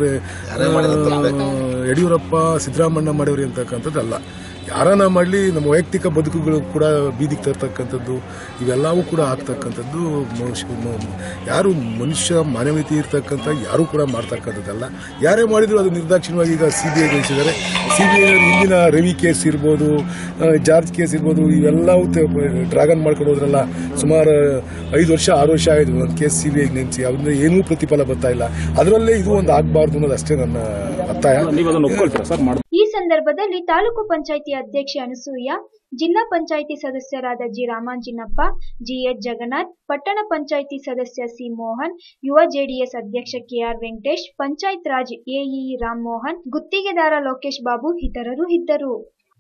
ಆ, ಯಡಿಯೂರಪ್ಪ ಸಿದ್ದರಾಮಣ್ಣ ಮಾಡವ್ರಿ ಅಂತಕ್ಕಂಥದ್ದು ಅಲ್ಲ ಯಾರನ್ನ ಮಾಡಲಿ ನಮ್ಮ ವೈಯಕ್ತಿಕ ಬದುಕುಗಳು ಕೂಡ ಬೀದಿಗೆ ತರ್ತಕ್ಕಂಥದ್ದು ಇವೆಲ್ಲವೂ ಕೂಡ ಆಗ್ತಕ್ಕಂಥದ್ದು ಮನುಷ್ಯ- ಮ- ಯಾರು ಮನುಷ್ಯ ಮಾನವೀಯತೆ ಇರ್ತಕ್ಕಂಥ ಯಾರು ಕೂಡ ಮಾಡ್ತಕ್ಕಂಥದ್ದಲ್ಲ ಯಾರೇ ಮಾಡಿದ್ರು ಅದು ನಿರ್ದಾಕ್ಷಿಣ್ಯವಾಗಿ ಈಗ ಸಿ ಬಿ ಐ ಗಳಿಸಿದ್ದಾರೆ ಸಿ ಬಿ ಐ ಹಿಂದಿನ ರವಿ ಕೇಸ್ ಇರ್ಬೋದು ಆ, ಜಾರ್ಜ್ ಕೇಸ್ ಇರ್ಬೋದು ಇವೆಲ್ಲವೂ ಡ್ರಾಗನ್ ಮಾಡ್ಕೊಂಡು ಹೋದ್ರಲ್ಲ ಸುಮಾರು ಐದು ವರ್ಷ ಆರು ವರ್ಷ ಆಯಿತು ಒಂದು ಕೇಸ್ ಸಿ ಬಿ ಐಗೆ ನೆನೆಸಿ ಅದರಿಂದ ಏನೂ ಪ್ರತಿಫಲ ಬರ್ತಾ ಇಲ್ಲ ಅದರಲ್ಲೇ ಇದು ಒಂದು ಆಗಬಾರ್ದು ಅನ್ನೋದು ಅಷ್ಟೇ ನನ್ನ ಒತ್ತಾಯ ಈ ಸಂದರ್ಭದಲ್ಲಿ ತಾಲೂಕು ಪಂಚಾಯಿತಿ ಅಧ್ಯಕ್ಷೆ ಅನಸೂಯ ಜಿಲ್ಲಾ ಪಂಚಾಯಿತಿ ಸದಸ್ಯರಾದ ಜಿ ರಾಮಾಂಜಿನಪ್ಪ ಜಿಎಚ್ ಜಗನ್ನಾಥ್ ಪಟ್ಟಣ ಪಂಚಾಯಿತಿ ಸದಸ್ಯ ಸಿ ಮೋಹನ್ ಯುವ ಜೆಡಿಎಸ್ ಅಧ್ಯಕ್ಷ ಕೆಆರ್ ವೆಂಕಟೇಶ್ ಪಂಚಾಯತ್ ರಾಜ್ ಎಇ ರಾಮ್ಮೋಹನ್ ಗುತ್ತಿಗೆದಾರ ಲೋಕೇಶ್ ಬಾಬು ಇತರರು ಇದ್ದರು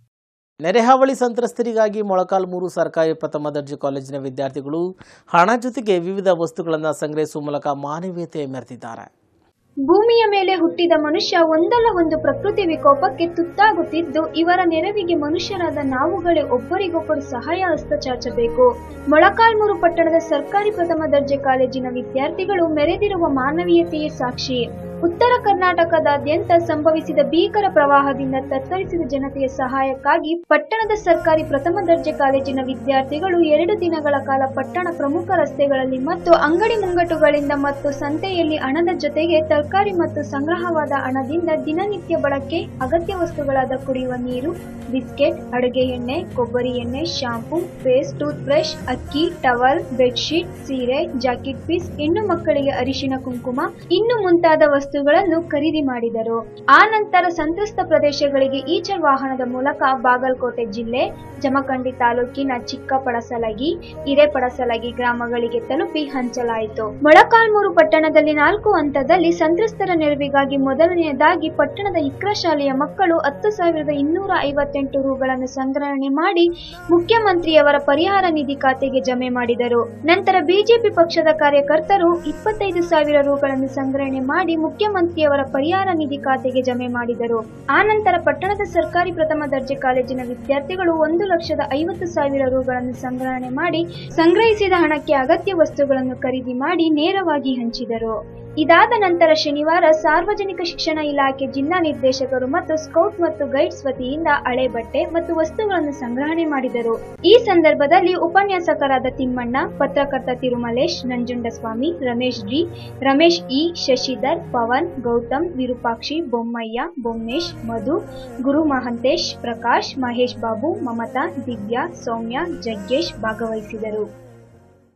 ನೆರೆಹಾವಳಿ ಸಂತ್ರಸ್ತರಿಗಾಗಿ ಮೊಳಕಾಲ್ಮೂರು ಸರ್ಕಾರಿ ಪ್ರಥಮ ದರ್ಜೆ ಕಾಲೇಜಿನ ವಿದ್ಯಾರ್ಥಿಗಳು ಹಣ ಜೊತೆಗೆ ವಿವಿಧ ವಸ್ತುಗಳನ್ನು ಸಂಗ್ರಹಿಸುವ ಮೂಲಕ ಮಾನವೀಯತೆ ಮೆರೆದಿದ್ದಾರೆ ಭೂಮಿಯ ಮೇಲೆ ಹುಟ್ಟಿದ ಮನುಷ್ಯ ಒಂದಲ್ಲ ಒಂದು ಪ್ರಕೃತಿ ವಿಕೋಪಕ್ಕೆ ತುತ್ತಾಗುತ್ತಿದ್ದು ಇವರ ನೆರವಿಗೆ ಮನುಷ್ಯರಾದ ನಾವುಗಳೇ ಒಬ್ಬರಿಗೊಬ್ಬರು ಸಹಾಯ ಹಸ್ತ ಚಾಚಬೇಕು ಮೊಳಕಾಲ್ಮೂರು ಪಟ್ಟಣದ ಸರ್ಕಾರಿ ಪ್ರಥಮ ದರ್ಜೆ ಕಾಲೇಜಿನ ವಿದ್ಯಾರ್ಥಿಗಳು ಮೆರೆದಿರುವ ಮಾನವೀಯತೆಯೇ ಸಾಕ್ಷಿ ಉತ್ತರ ಕರ್ನಾಟಕದಾದ್ಯಂತ ಸಂಭವಿಸಿದ ಭೀಕರ ಪ್ರವಾಹದಿಂದ ತತ್ತರಿಸಿದ ಜನತೆಯ ಸಹಾಯಕ್ಕಾಗಿ ಪಟ್ಟಣದ ಸರ್ಕಾರಿ ಪ್ರಥಮ ದರ್ಜೆ ಕಾಲೇಜಿನ ವಿದ್ಯಾರ್ಥಿಗಳು ಎರಡು ದಿನಗಳ ಕಾಲ ಪಟ್ಟಣ ಪ್ರಮುಖ ರಸ್ತೆಗಳಲ್ಲಿ ಮತ್ತು ಅಂಗಡಿ ಮುಂಗಟ್ಟುಗಳಿಂದ ಮತ್ತು ಸಂತೆಯಲ್ಲಿ ಹಣದ ಜೊತೆಗೆ ತರಕಾರಿ ಮತ್ತು ಸಂಗ್ರಹವಾದ ಹಣದಿಂದ ದಿನನಿತ್ಯ ಬಳಕೆ ಅಗತ್ಯ ವಸ್ತುಗಳಾದ ಕುಡಿಯುವ ನೀರು ಬಿಸ್ಕೆಟ್ ಅಡುಗೆ ಎಣ್ಣೆ ಕೊಬ್ಬರಿ ಎಣ್ಣೆ ಶಾಂಪೂ ಪೇಸ್ಟ್ ಟೂತ್ ಬ್ರಷ್ ಅಕ್ಕಿ ಟವಲ್ ಬೆಡ್ಶೀಟ್ ಸೀರೆ ಜಾಕೆಟ್ ಪೀಸ್ ಹೆಣ್ಣು ಮಕ್ಕಳಿಗೆ ಅರಿಶಿನ ಕುಂಕುಮ ಇನ್ನು ಮುಂತಾದ ವಸ್ತುಗಳನ್ನು ಖರೀದಿ ಮಾಡಿದರು ಆ ನಂತರ ಸಂತ್ರಸ್ತ ಪ್ರದೇಶಗಳಿಗೆ ಈಚರ್ ವಾಹನದ ಮೂಲಕ ಬಾಗಲಕೋಟೆ ಜಿಲ್ಲೆ ಜಮಖಂಡಿ ತಾಲೂಕಿನ ಚಿಕ್ಕಪಡಸಲಗಿ ಹಿರೇಪಡಸಲಗಿ ಗ್ರಾಮಗಳಿಗೆ ತಲುಪಿ ಹಂಚಲಾಯಿತು ಮೊಳಕಾಲ್ಮೂರು ಪಟ್ಟಣದಲ್ಲಿ ನಾಲ್ಕು ಹಂತದಲ್ಲಿ ಸಂತ್ರಸ್ತರ ನೆರವಿಗಾಗಿ ಮೊದಲನೆಯದಾಗಿ ಪಟ್ಟಣದ ಇಕ್ರ ಶಾಲೆಯ ಮಕ್ಕಳು ಹತ್ತು ಸಾವಿರದ ಇನ್ನೂರ ಐವತ್ತೆಂಟು ರುಗಳನ್ನು ಸಂಗ್ರಹಣೆ ಮಾಡಿ ಮುಖ್ಯಮಂತ್ರಿಯವರ ಪರಿಹಾರ ನಿಧಿ ಖಾತೆಗೆ ಜಮೆ ಮಾಡಿದರು ನಂತರ ಬಿಜೆಪಿ ಪಕ್ಷದ ಕಾರ್ಯಕರ್ತರು ಇಪ್ಪತ್ತೈದು ಸಾವಿರ ರುಗಳನ್ನು ಸಂಗ್ರಹಣೆ ಮಾಡಿ ಮುಖ್ಯಮಂತ್ರಿಯವರ ಪರಿಹಾರ ನಿಧಿ ಖಾತೆಗೆ ಜಮೆ ಮಾಡಿದರು ಆ ನಂತರ ಪಟ್ಟಣದ ಸರ್ಕಾರಿ ಪ್ರಥಮ ದರ್ಜೆ ಕಾಲೇಜಿನ ವಿದ್ಯಾರ್ಥಿಗಳು ಒಂದು ಲಕ್ಷದ ಐವತ್ತು ಸಾವಿರ ರುಗಳನ್ನು ಸಂಗ್ರಹಣೆ ಮಾಡಿ ಸಂಗ್ರಹಿಸಿದ ಹಣಕ್ಕೆ ಅಗತ್ಯ ವಸ್ತುಗಳನ್ನು ಖರೀದಿ ಮಾಡಿ ನೇರವಾಗಿ ಹಂಚಿದರು ಇದಾದ ನಂತರ ಶನಿವಾರ ಸಾರ್ವಜನಿಕ ಶಿಕ್ಷಣ ಇಲಾಖೆ ಜಿಲ್ಲಾ ನಿರ್ದೇಶಕರು ಮತ್ತು ಸ್ಕೌಟ್ ಮತ್ತು ಗೈಡ್ಸ್ ವತಿಯಿಂದ ಹಳೆ ಬಟ್ಟೆ ಮತ್ತು ವಸ್ತುಗಳನ್ನು ಸಂಗ್ರಹಣೆ ಮಾಡಿದರು ಈ ಸಂದರ್ಭದಲ್ಲಿ ಉಪನ್ಯಾಸಕರಾದ ತಿಮ್ಮಣ್ಣ ಪತ್ರಕರ್ತ ತಿರುಮಲೇಶ್ ನಂಜುಂಡಸ್ವಾಮಿ ರಮೇಶ್ ಡಿ ರಮೇಶ್ ಇ ಶಶಿಧರ್ ಪವನ್ ಗೌತಮ್ ವಿರೂಪಾಕ್ಷಿ ಬೊಮ್ಮಯ್ಯ ಬೊಮ್ಮೇಶ್ ಮಧು ಗುರು ಮಹಂತೇಶ್ ಪ್ರಕಾಶ್ ಮಹೇಶ್ ಬಾಬು ಮಮತಾ ದಿವ್ಯಾ ಸೌಮ್ಯ ಜಗ್ಗೇಶ್ ಭಾಗವಹಿಸಿದರು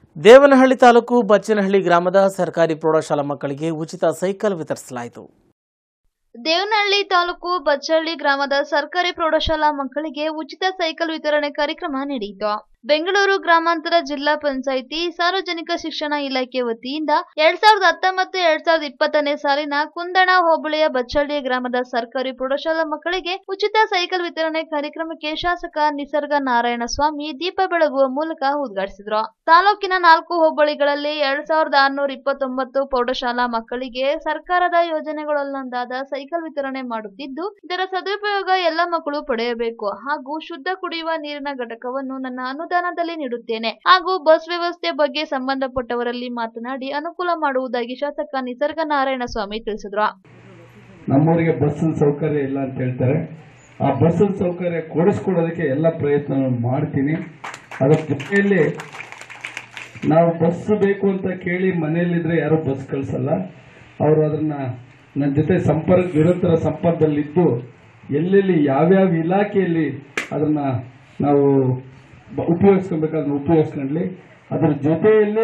ದೇವನಹಳ್ಳಿ ತಾಲೂಕು ಬಚ್ಚನಹಳ್ಳಿ ಗ್ರಾಮದ ಸರ್ಕಾರಿ ಪ್ರೌಢಶಾಲಾ ಮಕ್ಕಳಿಗೆ ಉಚಿತ ಸೈಕಲ್ ವಿತರಿಸಲಾಯಿತು ದೇವನಹಳ್ಳಿ ತಾಲೂಕು ಬಚ್ಚಹಳ್ಳಿ ಗ್ರಾಮದ ಸರ್ಕಾರಿ ಪ್ರೌಢಶಾಲಾ ಮಕ್ಕಳಿಗೆ ಉಚಿತ ಸೈಕಲ್ ವಿತರಣೆ ಕಾರ್ಯಕ್ರಮ ನಡೆಯಿತು ಬೆಂಗಳೂರು ಗ್ರಾಮಾಂತರ ಜಿಲ್ಲಾ ಪಂಚಾಯಿತಿ ಸಾರ್ವಜನಿಕ ಶಿಕ್ಷಣ ಇಲಾಖೆ ವತಿಯಿಂದ ಎರಡ್ ಸಾವಿರದ ಹತ್ತೊಂಬತ್ತು ಎರಡ್ ಸಾವಿರದ ಇಪ್ಪತ್ತನೇ ಸಾಲಿನ ಕುಂದಣ ಹೋಬಳಿಯ ಬಚ್ಚಹಳ್ಳಿ ಗ್ರಾಮದ ಸರ್ಕಾರಿ ಪ್ರೌಢಶಾಲಾ ಮಕ್ಕಳಿಗೆ ಉಚಿತ ಸೈಕಲ್ ವಿತರಣೆ ಕಾರ್ಯಕ್ರಮಕ್ಕೆ ಶಾಸಕ ನಿಸರ್ಗ ನಾರಾಯಣ ಸ್ವಾಮಿ ದೀಪ ಬೆಳಗುವ ಮೂಲಕ ಉದ್ಘಾಟಿಸಿದ್ರು ತಾಲೂಕಿನ ನಾಲ್ಕು ಹೋಬಳಿಗಳಲ್ಲಿ ಎರಡ್ ಸಾವಿರದ ಆರುನೂರ ಇಪ್ಪತ್ತೊಂಬತ್ತು ಪ್ರೌಢಶಾಲಾ ಮಕ್ಕಳಿಗೆ ಸರ್ಕಾರದ ಯೋಜನೆಗಳಲ್ಲೊಂದಾದ ಸೈಕಲ್ ವಿತರಣೆ ಮಾಡುತ್ತಿದ್ದು ಇದರ ಸದುಪಯೋಗ ಎಲ್ಲ ಮಕ್ಕಳು ಪಡೆಯಬೇಕು ಹಾಗೂ ಶುದ್ಧ ಕುಡಿಯುವ ನೀರಿನ ಘಟಕವನ್ನು ನನ್ನ ಅನುದಾನದಲ್ಲಿ ನೀಡುತ್ತೇನೆ ಹಾಗೂ ಬಸ್ ವ್ಯವಸ್ಥೆ ಬಗ್ಗೆ ಸಂಬಂಧಪಟ್ಟವರಲ್ಲಿ ಮಾತನಾಡಿ ಅನುಕೂಲ ಮಾಡುವುದಾಗಿ ಶಾಸಕ ನಿಸರ್ಗ ನಾರಾಯಣ ಸ್ವಾಮಿ ತಿಳಿಸಿದ್ರು ನಮ್ಮೂರಿಗೆ ಬಸ್ಸಿನ ಸೌಕರ್ಯ ಇಲ್ಲ ಅಂತ ಹೇಳ್ತಾರೆ ಆ ಬಸ್ಸಿನ ಸೌಕರ್ಯ ಕೊಡಿಸ್ಕೊಡೋದಕ್ಕೆ ಎಲ್ಲ ಪ್ರಯತ್ನ ಮಾಡ್ತೀನಿ ಅದರ ಜೊತೆಯಲ್ಲಿ ನಾವು ಬಸ್ ಬೇಕು ಅಂತ ಕೇಳಿ ಮನೆಯಲ್ಲಿದ್ರೆ ಯಾರು ಬಸ್ ಕಳಿಸಲ್ಲ ಅವರು ಅದನ್ನ ನನ್ನ ಜೊತೆ ಸಂಪರ್ಕ ನಿರಂತರ ಸಂಪರ್ಕದಲ್ಲಿದ್ದು ಎಲ್ಲೆಲ್ಲಿ ಯಾವ್ಯಾವ ಇಲಾಖೆಯಲ್ಲಿ ಅದನ್ನ ನಾವು ಬ- ಉಪಯೋಗಿಸ್ಕೊಬೇಕಾದ್ರೆ ಉಪಯೋಗಿಸ್ಕೊಂಡ್ಲಿ ಅದರ ಜೊತೆಯಲ್ಲಿ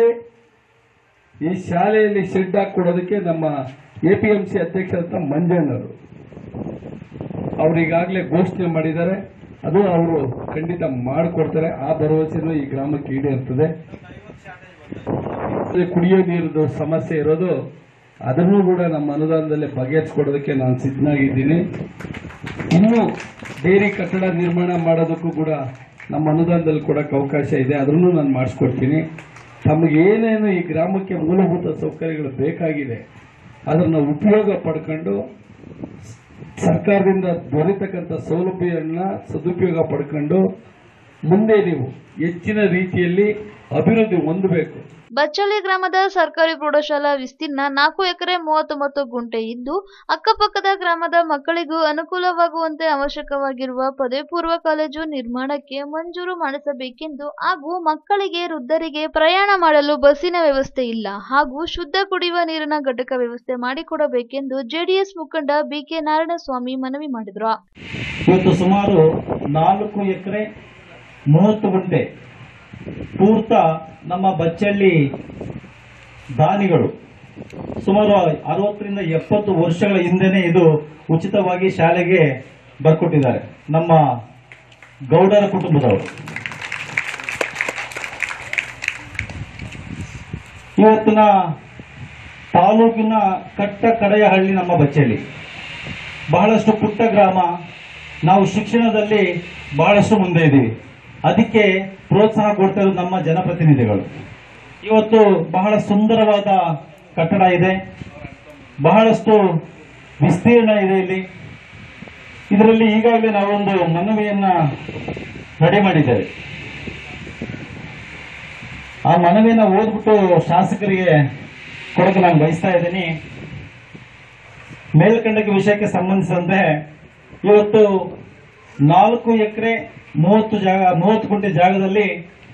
ಈ ಶಾಲೆಯಲ್ಲಿ ಶೆಡ್ ಹಾಕೊಡೋದಕ್ಕೆ ನಮ್ಮ ಎ ಪಿ ಎಂ ಸಿ ಅಧ್ಯಕ್ಷರಂತ ಮಂಜಣ್ಣವರು ಅವ್ರು ಈಗಾಗಲೇ ಘೋಷಣೆ ಮಾಡಿದ್ದಾರೆ ಅದು ಅವರು ಖಂಡಿತ ಮಾಡಿಕೊಡ್ತಾರೆ ಆ ಭರವಸೆನೂ ಈ ಗ್ರಾಮಕ್ಕೆ ಈಡೇರ್ತದೆ ಮತ್ತೆ ಕುಡಿಯೋ ನೀರಿನ ಸಮಸ್ಯೆ ಇರೋದು ಅದನ್ನು ಕೂಡ ನಮ್ಮ ಅನುದಾನದಲ್ಲಿ ಬಗೆಹರಿಸ್ಕೊಡೋದಕ್ಕೆ ನಾನು ಸಿದ್ಧನಾಗಿದ್ದೀನಿ ಇನ್ನು ಡೈರಿ ಕಟ್ಟಡ ನಿರ್ಮಾಣ ಮಾಡೋದಕ್ಕೂ ಕೂಡ ನಮ್ಮ ಅನುದಾನದಲ್ಲಿ ಕೊಡಕ್ಕೆ ಅವಕಾಶ ಇದೆ ಅದನ್ನು ನಾನು ಮಾಡಿಸ್ಕೊಡ್ತೀನಿ ತಮಗೆ ಏನೇನು ಈ ಗ್ರಾಮಕ್ಕೆ ಮೂಲಭೂತ ಸೌಕರ್ಯಗಳು ಬೇಕಾಗಿದೆ ಅದನ್ನು ಉಪಯೋಗ ಪಡ್ಕೊಂಡು ಸರ್ಕಾರದಿಂದ ದೊರೆತಕ್ಕಂಥ ಸೌಲಭ್ಯವನ್ನ ಸದುಪಯೋಗ ಪಡ್ಕೊಂಡು ಮುಂದೆ ನೀವು ಹೆಚ್ಚಿನ ರೀತಿಯಲ್ಲಿ ಅಭಿವೃದ್ಧಿ ಹೊಂದಬೇಕು ಬಚ್ಚಳ್ಳಿ ಗ್ರಾಮದ ಸರ್ಕಾರಿ ಪ್ರೌಢಶಾಲಾ ವಿಸ್ತೀರ್ಣ ನಾಲ್ಕು ಎಕರೆ ಮೂವತ್ತೊಂಬತ್ತು ಗುಂಟೆ ಇದ್ದು ಅಕ್ಕಪಕ್ಕದ ಗ್ರಾಮದ ಮಕ್ಕಳಿಗೂ ಅನುಕೂಲವಾಗುವಂತೆ ಅವಶ್ಯಕವಾಗಿರುವ ಪದವಿ ಪೂರ್ವ ಕಾಲೇಜು ನಿರ್ಮಾಣಕ್ಕೆ ಮಂಜೂರು ಮಾಡಿಸಬೇಕೆಂದು ಹಾಗೂ ಮಕ್ಕಳಿಗೆ ವೃದ್ಧರಿಗೆ ಪ್ರಯಾಣ ಮಾಡಲು ಬಸ್ಸಿನ ವ್ಯವಸ್ಥೆ ಇಲ್ಲ ಹಾಗೂ ಶುದ್ಧ ಕುಡಿಯುವ ನೀರಿನ ಘಟಕ ವ್ಯವಸ್ಥೆ ಮಾಡಿಕೊಡಬೇಕೆಂದು ಜೆಡಿಎಸ್ ಮುಖಂಡ ಬಿಕೆ ನಾರಾಯಣಸ್ವಾಮಿ ಮನವಿ ಮಾಡಿದರು ಇವತ್ತು ಸುಮಾರು ನಾಲ್ಕು ಎಕರೆ ಮೂವತ್ತು ಗುಂಟೆ ಪೂರ್ತ ನಮ್ಮ ಬಚ್ಚಳ್ಳಿ ದಾನಿಗಳು ಸುಮಾರು ಅರವತ್ತರಿಂದ ಎಪ್ಪತ್ತು ವರ್ಷಗಳ ಹಿಂದೆನೆ ಇದು ಉಚಿತವಾಗಿ ಶಾಲೆಗೆ ಬರ್ಕೊಟ್ಟಿದ್ದಾರೆ ನಮ್ಮ ಗೌಡರ ಕುಟುಂಬದವರು ಇವತ್ತಿನ ತಾಲೂಕಿನ ಕಟ್ಟ ಕಡೆಯ ಹಳ್ಳಿ ನಮ್ಮ ಬಚ್ಚಳ್ಳಿ ಬಹಳಷ್ಟು ಪುಟ್ಟ ಗ್ರಾಮ ನಾವು ಶಿಕ್ಷಣದಲ್ಲಿ ಬಹಳಷ್ಟು ಮುಂದೆ ಇದ್ದೀವಿ ಅದಕ್ಕೆ ಪ್ರೋತ್ಸಾಹ ಕೊಡ್ತಾ ಇರೋದು ನಮ್ಮ ಜನಪ್ರತಿನಿಧಿಗಳು ಇವತ್ತು ಬಹಳ ಸುಂದರವಾದ ಕಟ್ಟಡ ಇದೆ ಬಹಳಷ್ಟು ವಿಸ್ತೀರ್ಣ ಇದೆ ಇಲ್ಲಿ ಇದರಲ್ಲಿ ಈಗಾಗಲೇ ನಾವೊಂದು ಮನವಿಯನ್ನ ರೆಡಿ ಮಾಡಿದ್ದೇವೆ ಆ ಮನವಿಯನ್ನ ಓದ್ಬಿಟ್ಟು ಶಾಸಕರಿಗೆ ಕೊಡಕ್ಕೆ ನಾನು ಬಯಸ್ತಾ ಇದ್ದೀನಿ ಮೇಲ್ಕಂಡಕ್ಕೆ ವಿಷಯಕ್ಕೆ ಸಂಬಂಧಿಸಿದಂತೆ ಇವತ್ತು ನಾಲ್ಕು ಎಕರೆ ಮೂವತ್ತು ಜಾಗ ಮೂವತ್ತು ಗುಂಟೆ ಜಾಗದಲ್ಲಿ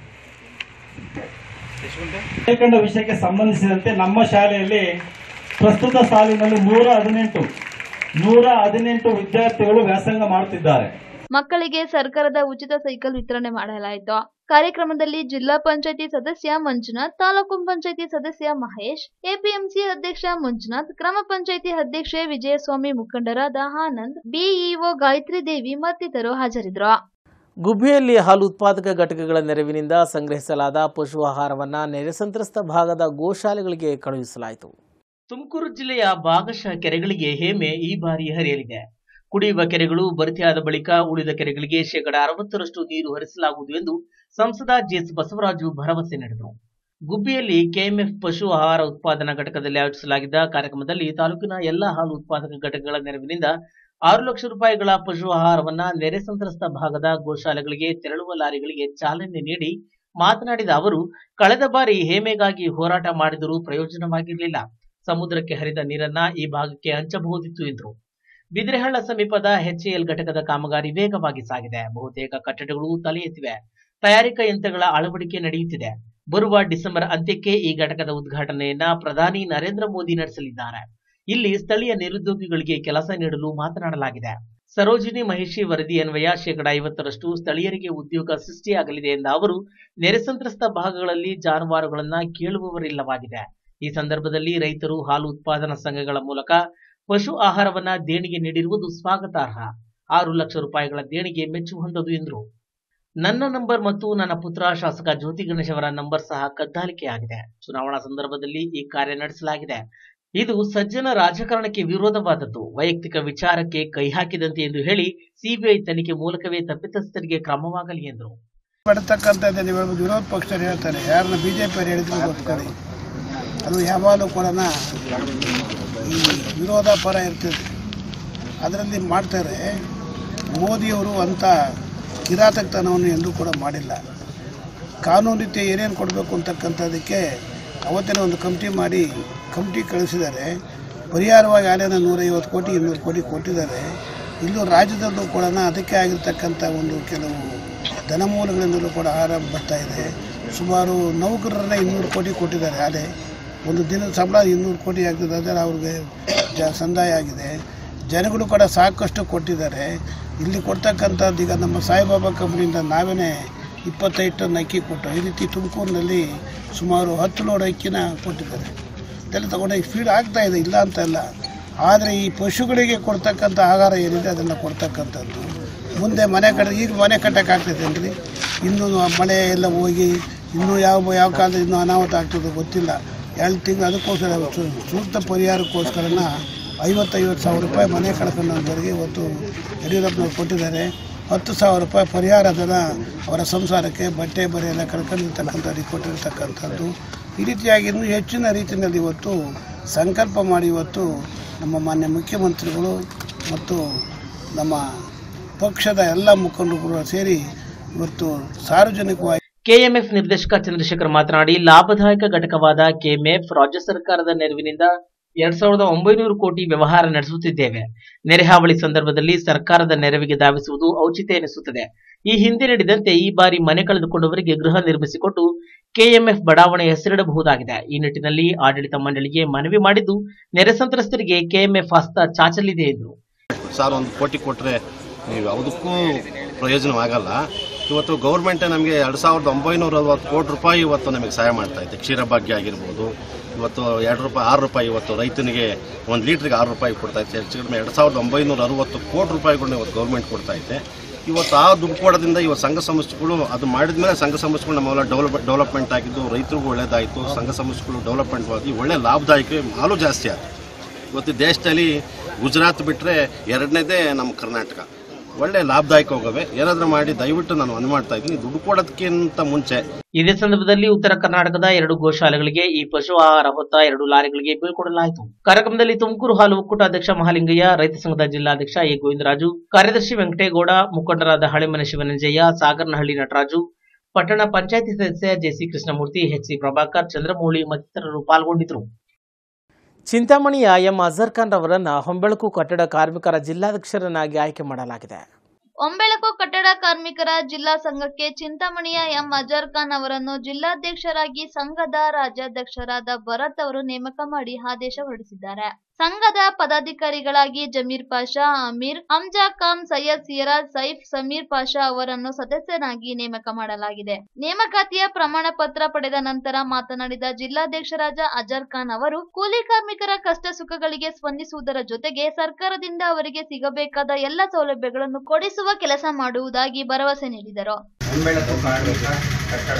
ಮೇಲ್ಕಂಡ ವಿಷಯಕ್ಕೆ ಸಂಬಂಧಿಸಿದಂತೆ ನಮ್ಮ ಶಾಲೆಯಲ್ಲಿ ಪ್ರಸ್ತುತ ಸಾಲಿನಲ್ಲಿ ನೂರ ಹದಿನೆಂಟು ನೂರ ಹದಿನೆಂಟು ವಿದ್ಯಾರ್ಥಿಗಳು ವ್ಯಾಸಂಗ ಮಾಡುತ್ತಿದ್ದಾರೆ ಮಕ್ಕಳಿಗೆ ಸರ್ಕಾರದ ಉಚಿತ ಸೈಕಲ್ ವಿತರಣೆ ಮಾಡಲಾಯಿತು ಕಾರ್ಯಕ್ರಮದಲ್ಲಿ ಜಿಲ್ಲಾ ಪಂಚಾಯತಿ ಸದಸ್ಯ ಮಂಜುನಾಥ್ ತಾಲೂಕು ಪಂಚಾಯತಿ ಸದಸ್ಯ ಮಹೇಶ್ ಎಪಿಎಂಸಿ ಅಧ್ಯಕ್ಷ ಮಂಜುನಾಥ್ ಗ್ರಾಮ ಪಂಚಾಯತಿ ಅಧ್ಯಕ್ಷೆ ವಿಜಯಸ್ವಾಮಿ ಮುಖಂಡರಾದ ಆನಂದ್ ಬಿಇಒ ಗಾಯತ್ರಿ ದೇವಿ ಮತ್ತಿತರರು ಹಾಜರಿದ್ದರು ಗುಬ್ಬಿಯಲ್ಲಿ ಹಾಲು ಉತ್ಪಾದಕ ಘಟಕಗಳ ನೆರವಿನಿಂದ ಸಂಗ್ರಹಿಸಲಾದ ಪಶು ಆಹಾರವನ್ನು ನೆರೆ ಸಂತ್ರಸ್ತ ಭಾಗದ ಗೋಶಾಲೆಗಳಿಗೆ ಕಳುಹಿಸಲಾಯಿತು ತುಮಕೂರು ಜಿಲ್ಲೆಯ ಭಾಗಶಃ ಕೆರೆಗಳಿಗೆ ಹೇಮೆ ಈ ಬಾರಿ ಹರಿಯಲಿದೆ ಕುಡಿಯುವ ಕೆರೆಗಳು ಭರ್ತಿಯಾದ ಬಳಿಕ ಉಳಿದ ಕೆರೆಗಳಿಗೆ ಶೇಕಡ ಅರವತ್ತರಷ್ಟು ನೀರು ಹರಿಸಲಾಗುವುದು ಎಂದು ಸಂಸದ ಜೆಎಸ್ ಬಸವರಾಜು ಭರವಸೆ ನೀಡಿದರು ಗುಬ್ಬಿಯಲ್ಲಿ ಕೆಎಂಎಫ್ ಪಶು ಆಹಾರ ಉತ್ಪಾದನಾ ಘಟಕದಲ್ಲಿ ಆಯೋಜಿಸಲಾಗಿದ್ದ ಕಾರ್ಯಕ್ರಮದಲ್ಲಿ ತಾಲೂಕಿನ ಎಲ್ಲ ಹಾಲು ಉತ್ಪಾದಕ ಘಟಕಗಳ ನೆರವಿನಿಂದ ಆರು ಲಕ್ಷ ರೂಪಾಯಿಗಳ ಪಶು ಆಹಾರವನ್ನ ನೆರೆ ಸಂತ್ರಸ್ತ ಭಾಗದ ಗೋಶಾಲೆಗಳಿಗೆ ತೆರಳುವ ಲಾರಿಗಳಿಗೆ ಚಾಲನೆ ನೀಡಿ ಮಾತನಾಡಿದ ಅವರು ಕಳೆದ ಬಾರಿ ಹೇಮೆಗಾಗಿ ಹೋರಾಟ ಮಾಡಿದರೂ ಪ್ರಯೋಜನವಾಗಿರಲಿಲ್ಲ ಸಮುದ್ರಕ್ಕೆ ಹರಿದ ನೀರನ್ನ ಈ ಭಾಗಕ್ಕೆ ಹಂಚಬಹುದಿತ್ತು ಎಂದರು ಬಿದಿರೆಹಳ್ಳ ಸಮೀಪದ ಎಚ್ಎಎಲ್ ಘಟಕದ ಕಾಮಗಾರಿ ವೇಗವಾಗಿ ಸಾಗಿದೆ ಬಹುತೇಕ ಕಟ್ಟಡಗಳು ತಲೆ ಎತ್ತಿವೆ ತಯಾರಿಕಾ ಯಂತ್ರಗಳ ಅಳವಡಿಕೆ ನಡೆಯುತ್ತಿದೆ ಬರುವ ಡಿಸೆಂಬರ್ ಅಂತ್ಯಕ್ಕೆ ಈ ಘಟಕದ ಉದ್ಘಾಟನೆಯನ್ನ ಪ್ರಧಾನಿ ನರೇಂದ್ರ ಮೋದಿ ನಡೆಸಲಿದ್ದಾರೆ ಇಲ್ಲಿ ಸ್ಥಳೀಯ ನಿರುದ್ಯೋಗಿಗಳಿಗೆ ಕೆಲಸ ನೀಡಲು ಮಾತನಾಡಲಾಗಿದೆ ಸರೋಜಿನಿ ಮಹಿಷಿ ವರದಿ ಅನ್ವಯ ಶೇಕಡ ಐವತ್ತರಷ್ಟು ಸ್ಥಳೀಯರಿಗೆ ಉದ್ಯೋಗ ಸೃಷ್ಟಿಯಾಗಲಿದೆ ಎಂದ ಅವರು ನೆರೆ ಸಂತ್ರಸ್ತ ಭಾಗಗಳಲ್ಲಿ ಜಾನುವಾರುಗಳನ್ನ ಕೇಳುವವರಿಲ್ಲವಾಗಿದೆ ಈ ಸಂದರ್ಭದಲ್ಲಿ ರೈತರು ಹಾಲು ಉತ್ಪಾದನಾ ಸಂಘಗಳ ಮೂಲಕ ಪಶು ಆಹಾರವನ್ನ ದೇಣಿಗೆ ನೀಡಿರುವುದು ಸ್ವಾಗತಾರ್ಹ ಆರು ಲಕ್ಷ ರೂಪಾಯಿಗಳ ದೇಣಿಗೆ ಮೆಚ್ಚುವಂತದ್ದು ಎಂದರು ನನ್ನ ನಂಬರ್ ಮತ್ತು ನನ್ನ ಪುತ್ರ ಶಾಸಕ ಜ್ಯೋತಿ ಗಣೇಶ್ ಅವರ ನಂಬರ್ ಸಹ ಕದ್ದಾಲಿಕೆಯಾಗಿದೆ ಚುನಾವಣಾ ಸಂದರ್ಭದಲ್ಲಿ ಈ ಕಾರ್ಯ ನಡೆಸಲಾಗಿದೆ ಇದು ಸಜ್ಜನ ರಾಜಕಾರಣಕ್ಕೆ ವಿರೋಧವಾದದ್ದು ವೈಯಕ್ತಿಕ ವಿಚಾರಕ್ಕೆ ಕೈ ಹಾಕಿದಂತೆ ಎಂದು ಹೇಳಿ ಸಿಬಿಐ ತನಿಖೆ ಮೂಲಕವೇ ತಪ್ಪಿತಸ್ಥರಿಗೆ ಕ್ರಮವಾಗಲಿ ಎಂದರು ಪಡ್ತಕ್ಕಂಥದ್ದು ನೀವು ಹೇಳ್ಬೋದು ವಿರೋಧ ಪಕ್ಷರು ಹೇಳ್ತಾರೆ ಯಾರನ್ನ ಬಿ ಜೆ ಪಿಯವರು ಹೇಳಿದ್ರು ಗೊತ್ತಿದೆ ಅದು ಯಾವಾಗಲೂ ಕೂಡ ಈ ವಿರೋಧ ಪರ ಇರ್ತದೆ ಅದರಲ್ಲಿ ಮಾಡ್ತಾರೆ ಮೋದಿಯವರು ಅಂಥ ಕಿರಾತಕತನವನ್ನು ಎಂದೂ ಕೂಡ ಮಾಡಿಲ್ಲ ಕಾನೂನು ರೀತಿ ಏನೇನು ಕೊಡಬೇಕು ಅಂತಕ್ಕಂಥದ್ದಕ್ಕೆ ಅವತ್ತಿನ ಒಂದು ಕಮಿಟಿ ಮಾಡಿ ಕಮಿಟಿ ಕಳಿಸಿದ್ದಾರೆ ಪರಿಹಾರವಾಗಿ ಆಲೇನ ನೂರೈವತ್ತು ಕೋಟಿ ಇನ್ನೂರು ಕೋಟಿ ಕೊಟ್ಟಿದ್ದಾರೆ ಇಲ್ಲೂ ರಾಜ್ಯದಲ್ಲೂ ಕೂಡ ಅದಕ್ಕೆ ಆಗಿರ್ತಕ್ಕಂಥ ಒಂದು ಕೆಲವು ಧನಮೂಲಗಳಿಂದಲೂ ಕೂಡ ಆಹಾರ ಬರ್ತಾ ಇದೆ ಸುಮಾರು ನೌಕರರನ್ನ ಇನ್ನೂರು ಕೋಟಿ ಕೊಟ್ಟಿದ್ದಾರೆ ಆಲೆ ಒಂದು ದಿನದ ಸಂಬಳ ಇನ್ನೂರು ಕೋಟಿ ಆಗ್ತದೆ ಅದರ ಅವ್ರಿಗೆ ಜ ಸಂದಾಯ ಆಗಿದೆ ಜನಗಳು ಕೂಡ ಸಾಕಷ್ಟು ಕೊಟ್ಟಿದ್ದಾರೆ ಇಲ್ಲಿ ಕೊಡ್ತಕ್ಕಂಥದ್ದು ಈಗ ನಮ್ಮ ಸಾಯಿಬಾಬಾ ಕಂಪ್ನಿಯಿಂದ ನಾವೇ ಇಪ್ಪತ್ತೈದು ಟನ್ ಅಕ್ಕಿ ಕೊಟ್ಟು ಈ ರೀತಿ ತುಮಕೂರಿನಲ್ಲಿ ಸುಮಾರು ಹತ್ತು ಲೋಡ್ ಅಕ್ಕಿನ ಕೊಟ್ಟಿದ್ದಾರೆ ಇದೆಲ್ಲ ತಗೊಂಡೋಗಿ ಫೀಡ್ ಆಗ್ತಾ ಇದೆ ಇಲ್ಲ ಅಂತ ಅಲ್ಲ ಆದರೆ ಈ ಪಶುಗಳಿಗೆ ಕೊಡ್ತಕ್ಕಂಥ ಆಹಾರ ಏನಿದೆ ಅದನ್ನು ಕೊಡ್ತಕ್ಕಂಥದ್ದು ಮುಂದೆ ಮನೆ ಕಟ್ಟ ಈಗ ಮನೆ ಕಟ್ಟೋಕ್ಕಾಗ್ತೈತೇನ್ರಿ ಇನ್ನೂ ಮಳೆ ಎಲ್ಲ ಹೋಗಿ ಇನ್ನೂ ಯಾವ ಯಾವ ಕಾಲದಲ್ಲಿ ಇನ್ನೂ ಅನಾಹುತ ಆಗ್ತದೋ ಗೊತ್ತಿಲ್ಲ ಎರಡು ತಿಂಗಳು ಅದಕ್ಕೋಸ್ಕರ ಸು- ಸೂಕ್ತ ಪರಿಹಾರಕ್ಕೋಸ್ಕರನ ಐವತ್ತೈವತ್ತು ಸಾವಿರ ರೂಪಾಯಿ ಮನೆ ಕಳ್ಕೊಂಡವರಿಗೆ ಇವತ್ತು ಯಡಿಯೂರಪ್ಪನವ್ರು ಕೊಟ್ಟಿದ್ದಾರೆ ಹತ್ತು ಸಾವಿರ ರೂಪಾಯಿ ಪರಿಹಾರ ಧನ ಅವರ ಸಂಸಾರಕ್ಕೆ ಬಟ್ಟೆ ಬರೆ ಎಲ್ಲ ಕಳ್ಕೊಂಡಿರ್ತಕ್ಕಂಥವ್ರಿಗೆ ಕೊಟ್ಟಿರ್ತಕ್ಕಂಥದ್ದು ಈ ರೀತಿಯಾಗಿ ಇನ್ನೂ ಹೆಚ್ಚಿನ ರೀತಿಯಲ್ಲಿ ಇವತ್ತು ಸಂಕಲ್ಪ ಮಾಡಿ ಇವತ್ತು ನಮ್ಮ ಮಾನ್ಯ ಮುಖ್ಯಮಂತ್ರಿಗಳು ಮತ್ತು ನಮ್ಮ ಪಕ್ಷದ ಎಲ್ಲ ಮುಖಂಡರುಗಳು ಸೇರಿ ಇವತ್ತು ಸಾರ್ವಜನಿಕವಾಗಿ ಕೆಎಂಎಫ್ ನಿರ್ದೇಶಕ ಚಂದ್ರಶೇಖರ್ ಮಾತನಾಡಿ ಲಾಭದಾಯಕ ಘಟಕವಾದ ಕೆಎಂಎಫ್ ರಾಜ್ಯ ಸರ್ಕಾರದ ನೆರವಿನಿಂದ ಎರಡ್ ಸಾವಿರದ ಒಂಬೈನೂರು ಕೋಟಿ ವ್ಯವಹಾರ ನಡೆಸುತ್ತಿದ್ದೇವೆ ನೆರೆ ಹಾವಳಿ ಸಂದರ್ಭದಲ್ಲಿ ಸರ್ಕಾರದ ನೆರವಿಗೆ ಧಾವಿಸುವುದು ಔಚಿತ್ಯ ಎನಿಸುತ್ತದೆ ಈ ಹಿಂದೆ ನಡೆದಂತೆ ಈ ಬಾರಿ ಮನೆ ಕಳೆದುಕೊಂಡವರಿಗೆ ಗೃಹ ನಿರ್ಮಿಸಿಕೊಟ್ಟು ಕೆಎಂಎಫ್ ಬಡಾವಣೆ ಹೆಸರಿಡಬಹುದಾಗಿದೆ ಈ ನಿಟ್ಟಿನಲ್ಲಿ ಆಡಳಿತ ಮಂಡಳಿಗೆ ಮನವಿ ಮಾಡಿದ್ದು ನೆರೆ ಸಂತ್ರಸ್ತರಿಗೆ ಕೆಎಂಎಫ್ ಹಸ್ತ ಚಾಚಲಿದೆ ಎಂದರು ಸರ್ ಒಂದು ಕೋಟಿ ಕೊಟ್ಟರೆ ನೀವು ಯಾವುದಕ್ಕೂ ಪ್ರಯೋಜನವಾಗಲ್ಲ ಇವತ್ತು ಗೌರ್ಮೆಂಟೇ ನಮಗೆ ಎರಡು ಸಾವಿರದ ಒಂಬೈನೂರ ಅರವತ್ತು ಕೋಟಿ ರೂಪಾಯಿ ಇವತ್ತು ನಮಗೆ ಸಹಾಯ ಮಾಡ್ತಾ ಇದೆ ಕ್ಷೀರಭಾಗ್ಯ ಆಗಿರ್ಬೋದು ಇವತ್ತು ಎರಡು ರೂಪಾಯಿ ಆರು ರೂಪಾಯಿ ಇವತ್ತು ರೈತನಿಗೆ ಒಂದು ಲೀಟ್ರಿಗೆ ಆರು ರೂಪಾಯಿ ಕೊಡ್ತಾ ಇದೆ ಹೆಚ್ಚು ಕಡಿಮೆ ಎರಡು ಸಾವಿರದ ಒಂಬೈನೂರ ಅರವತ್ತು ಕೋಟಿ ರೂಪಾಯಿಗಳನ್ನ ಇವತ್ತು ಗೌರ್ಮೆಂಟ್ ಕೊಡ್ತಾ ಇದೆ ಇವತ್ತು ಆ ದುಡ್ಡು ಕೊಡೋದ್ರಿಂದ ಇವತ್ತು ಸಂಘ ಸಂಸ್ಥೆಗಳು ಅದು ಮಾಡಿದ ಮೇಲೆ ಸಂಘ ಸಂಸ್ಥೆಗಳು ನಮ್ಮೆಲ್ಲ ಡೆವಲಪ್ ಡೆವಲಪ್ಮೆಂಟ್ ಆಗಿದ್ದು ರೈತರಿಗೂ ಒಳ್ಳೇದಾಯಿತು ಸಂಘ ಸಂಸ್ಥೆಗಳು ಡೆವಲಪ್ಮೆಂಟ್ ಆಗಿ ಒಳ್ಳೆ ಲಾಭದಾಯಕ ಮಾಲು ಜಾಸ್ತಿ ಆಯಿತು ಇವತ್ತು ದೇಶದಲ್ಲಿ ಗುಜರಾತ್ ಬಿಟ್ಟರೆ ಎರಡನೇದೇ ನಮ್ಮ ಕರ್ನಾಟಕ ಒಳ್ಳೆ ಲಾಭದಾಯಕ ಹೋಗವೆ ಏನಾದರೂ ಮಾಡಿ ದಯವಿಟ್ಟು ನಾನು ಮನವಿ ಮಾಡ್ತಾ ಇದ್ದೀನಿ ದುಡ್ಡು ಕೊಡೋದಕ್ಕಿಂತ ಮುಂಚೆ ಇದೇ ಸಂದರ್ಭದಲ್ಲಿ ಉತ್ತರ ಕರ್ನಾಟಕದ ಎರಡು ಗೋಶಾಲೆಗಳಿಗೆ ಈ ಪಶು ಆಹಾರ ಹೊತ್ತ ಎರಡು ಲಾರಿಗಳಿಗೆ ಬೀಳ್ಕೊಡಲಾಯಿತು ಕಾರ್ಯಕ್ರಮದಲ್ಲಿ ತುಮಕೂರು ಹಾಲು ಒಕ್ಕೂಟ ಅಧ್ಯಕ್ಷ ಮಹಾಲಿಂಗಯ್ಯ ರೈತ ಸಂಘದ ಜಿಲ್ಲಾಧ್ಯಕ್ಷ ಎ ಗೋವಿಂದರಾಜು ಕಾರ್ಯದರ್ಶಿ ವೆಂಕಟೇಗೌಡ ಮುಖಂಡರಾದ ಹಳೆಮನೆ ಶಿವನಂಜಯ್ಯ ಸಾಗರನಹಳ್ಳಿ ನಟರಾಜು ಪಟ್ಟಣ ಪಂಚಾಯತಿ ಸದಸ್ಯ ಜೆಸಿ ಕೃಷ್ಣಮೂರ್ತಿ ಎಚ್ಸಿ ಪ್ರಭಾಕರ್ ಚಂದ್ರಮೌಳಿ ಮತ್ತಿತರರು ಪಾಲ್ಗೊಂಡಿದ್ದರು ಚಿಂತಾಮಣಿಯ ಎಂ ಅಜರ್ ಖಾನ್ ರವರನ್ನ ಹೊಂಬೆಳಕು ಕಟ್ಟಡ ಕಾರ್ಮಿಕರ ಜಿಲ್ಲಾಧ್ಯಕ್ಷರನ್ನಾಗಿ ಆಯ್ಕೆ ಮಾಡಲಾಗಿದೆ ಒಂಬೆಳಕು ಕಟ್ಟಡ ಕಾರ್ಮಿಕರ ಜಿಲ್ಲಾ ಸಂಘಕ್ಕೆ ಚಿಂತಾಮಣಿಯ ಎಂ ಅಜರ್ ಖಾನ್ ಅವರನ್ನು ಜಿಲ್ಲಾಧ್ಯಕ್ಷರಾಗಿ ಸಂಘದ ರಾಜ್ಯಾಧ್ಯಕ್ಷರಾದ ಭರತ್ ಅವರು ನೇಮಕ ಮಾಡಿ ಆದೇಶ ಹೊರಡಿಸಿದ್ದಾರೆ ಸಂಘದ ಪದಾಧಿಕಾರಿಗಳಾಗಿ ಜಮೀರ್ ಪಾಷಾ ಅಮೀರ್ ಅಮ್ಜಾ ಖಾನ್ ಸೈಯದ್ ಸಿರಾಜ್ ಸೈಫ್ ಸಮೀರ್ ಪಾಷಾ ಅವರನ್ನು ಸದಸ್ಯನಾಗಿ ನೇಮಕ ಮಾಡಲಾಗಿದೆ ನೇಮಕಾತಿಯ ಪ್ರಮಾಣ ಪತ್ರ ಪಡೆದ ನಂತರ ಮಾತನಾಡಿದ ಜಿಲ್ಲಾಧ್ಯಕ್ಷರಾದ ಅಜರ್ ಖಾನ್ ಅವರು ಕೂಲಿ ಕಾರ್ಮಿಕರ ಕಷ್ಟ ಸುಖಗಳಿಗೆ ಸ್ಪಂದಿಸುವುದರ ಜೊತೆಗೆ ಸರ್ಕಾರದಿಂದ ಅವರಿಗೆ ಸಿಗಬೇಕಾದ ಎಲ್ಲ ಸೌಲಭ್ಯಗಳನ್ನು ಕೊಡಿಸುವ ಕೆಲಸ ಮಾಡುವುದಾಗಿ ಭರವಸೆ ನೀಡಿದರು ಒಂಬೆಳಕು ಕಾರ್ಮಿಕ ಕಟ್ಟಡ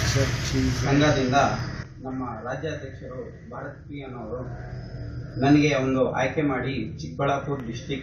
ಸಂಘದಿಂದ ನಮ್ಮ ರಾಜ್ಯಾಧ್ಯಕ್ಷರು ಭಾರತ್ ಪಿ ಅನ್ನೋರು ನನಗೆ ಒಂದು ಆಯ್ಕೆ ಮಾಡಿ ಚಿಕ್ಕಬಳ್ಳಾಪುರ ಡಿಸ್ಟಿಕ್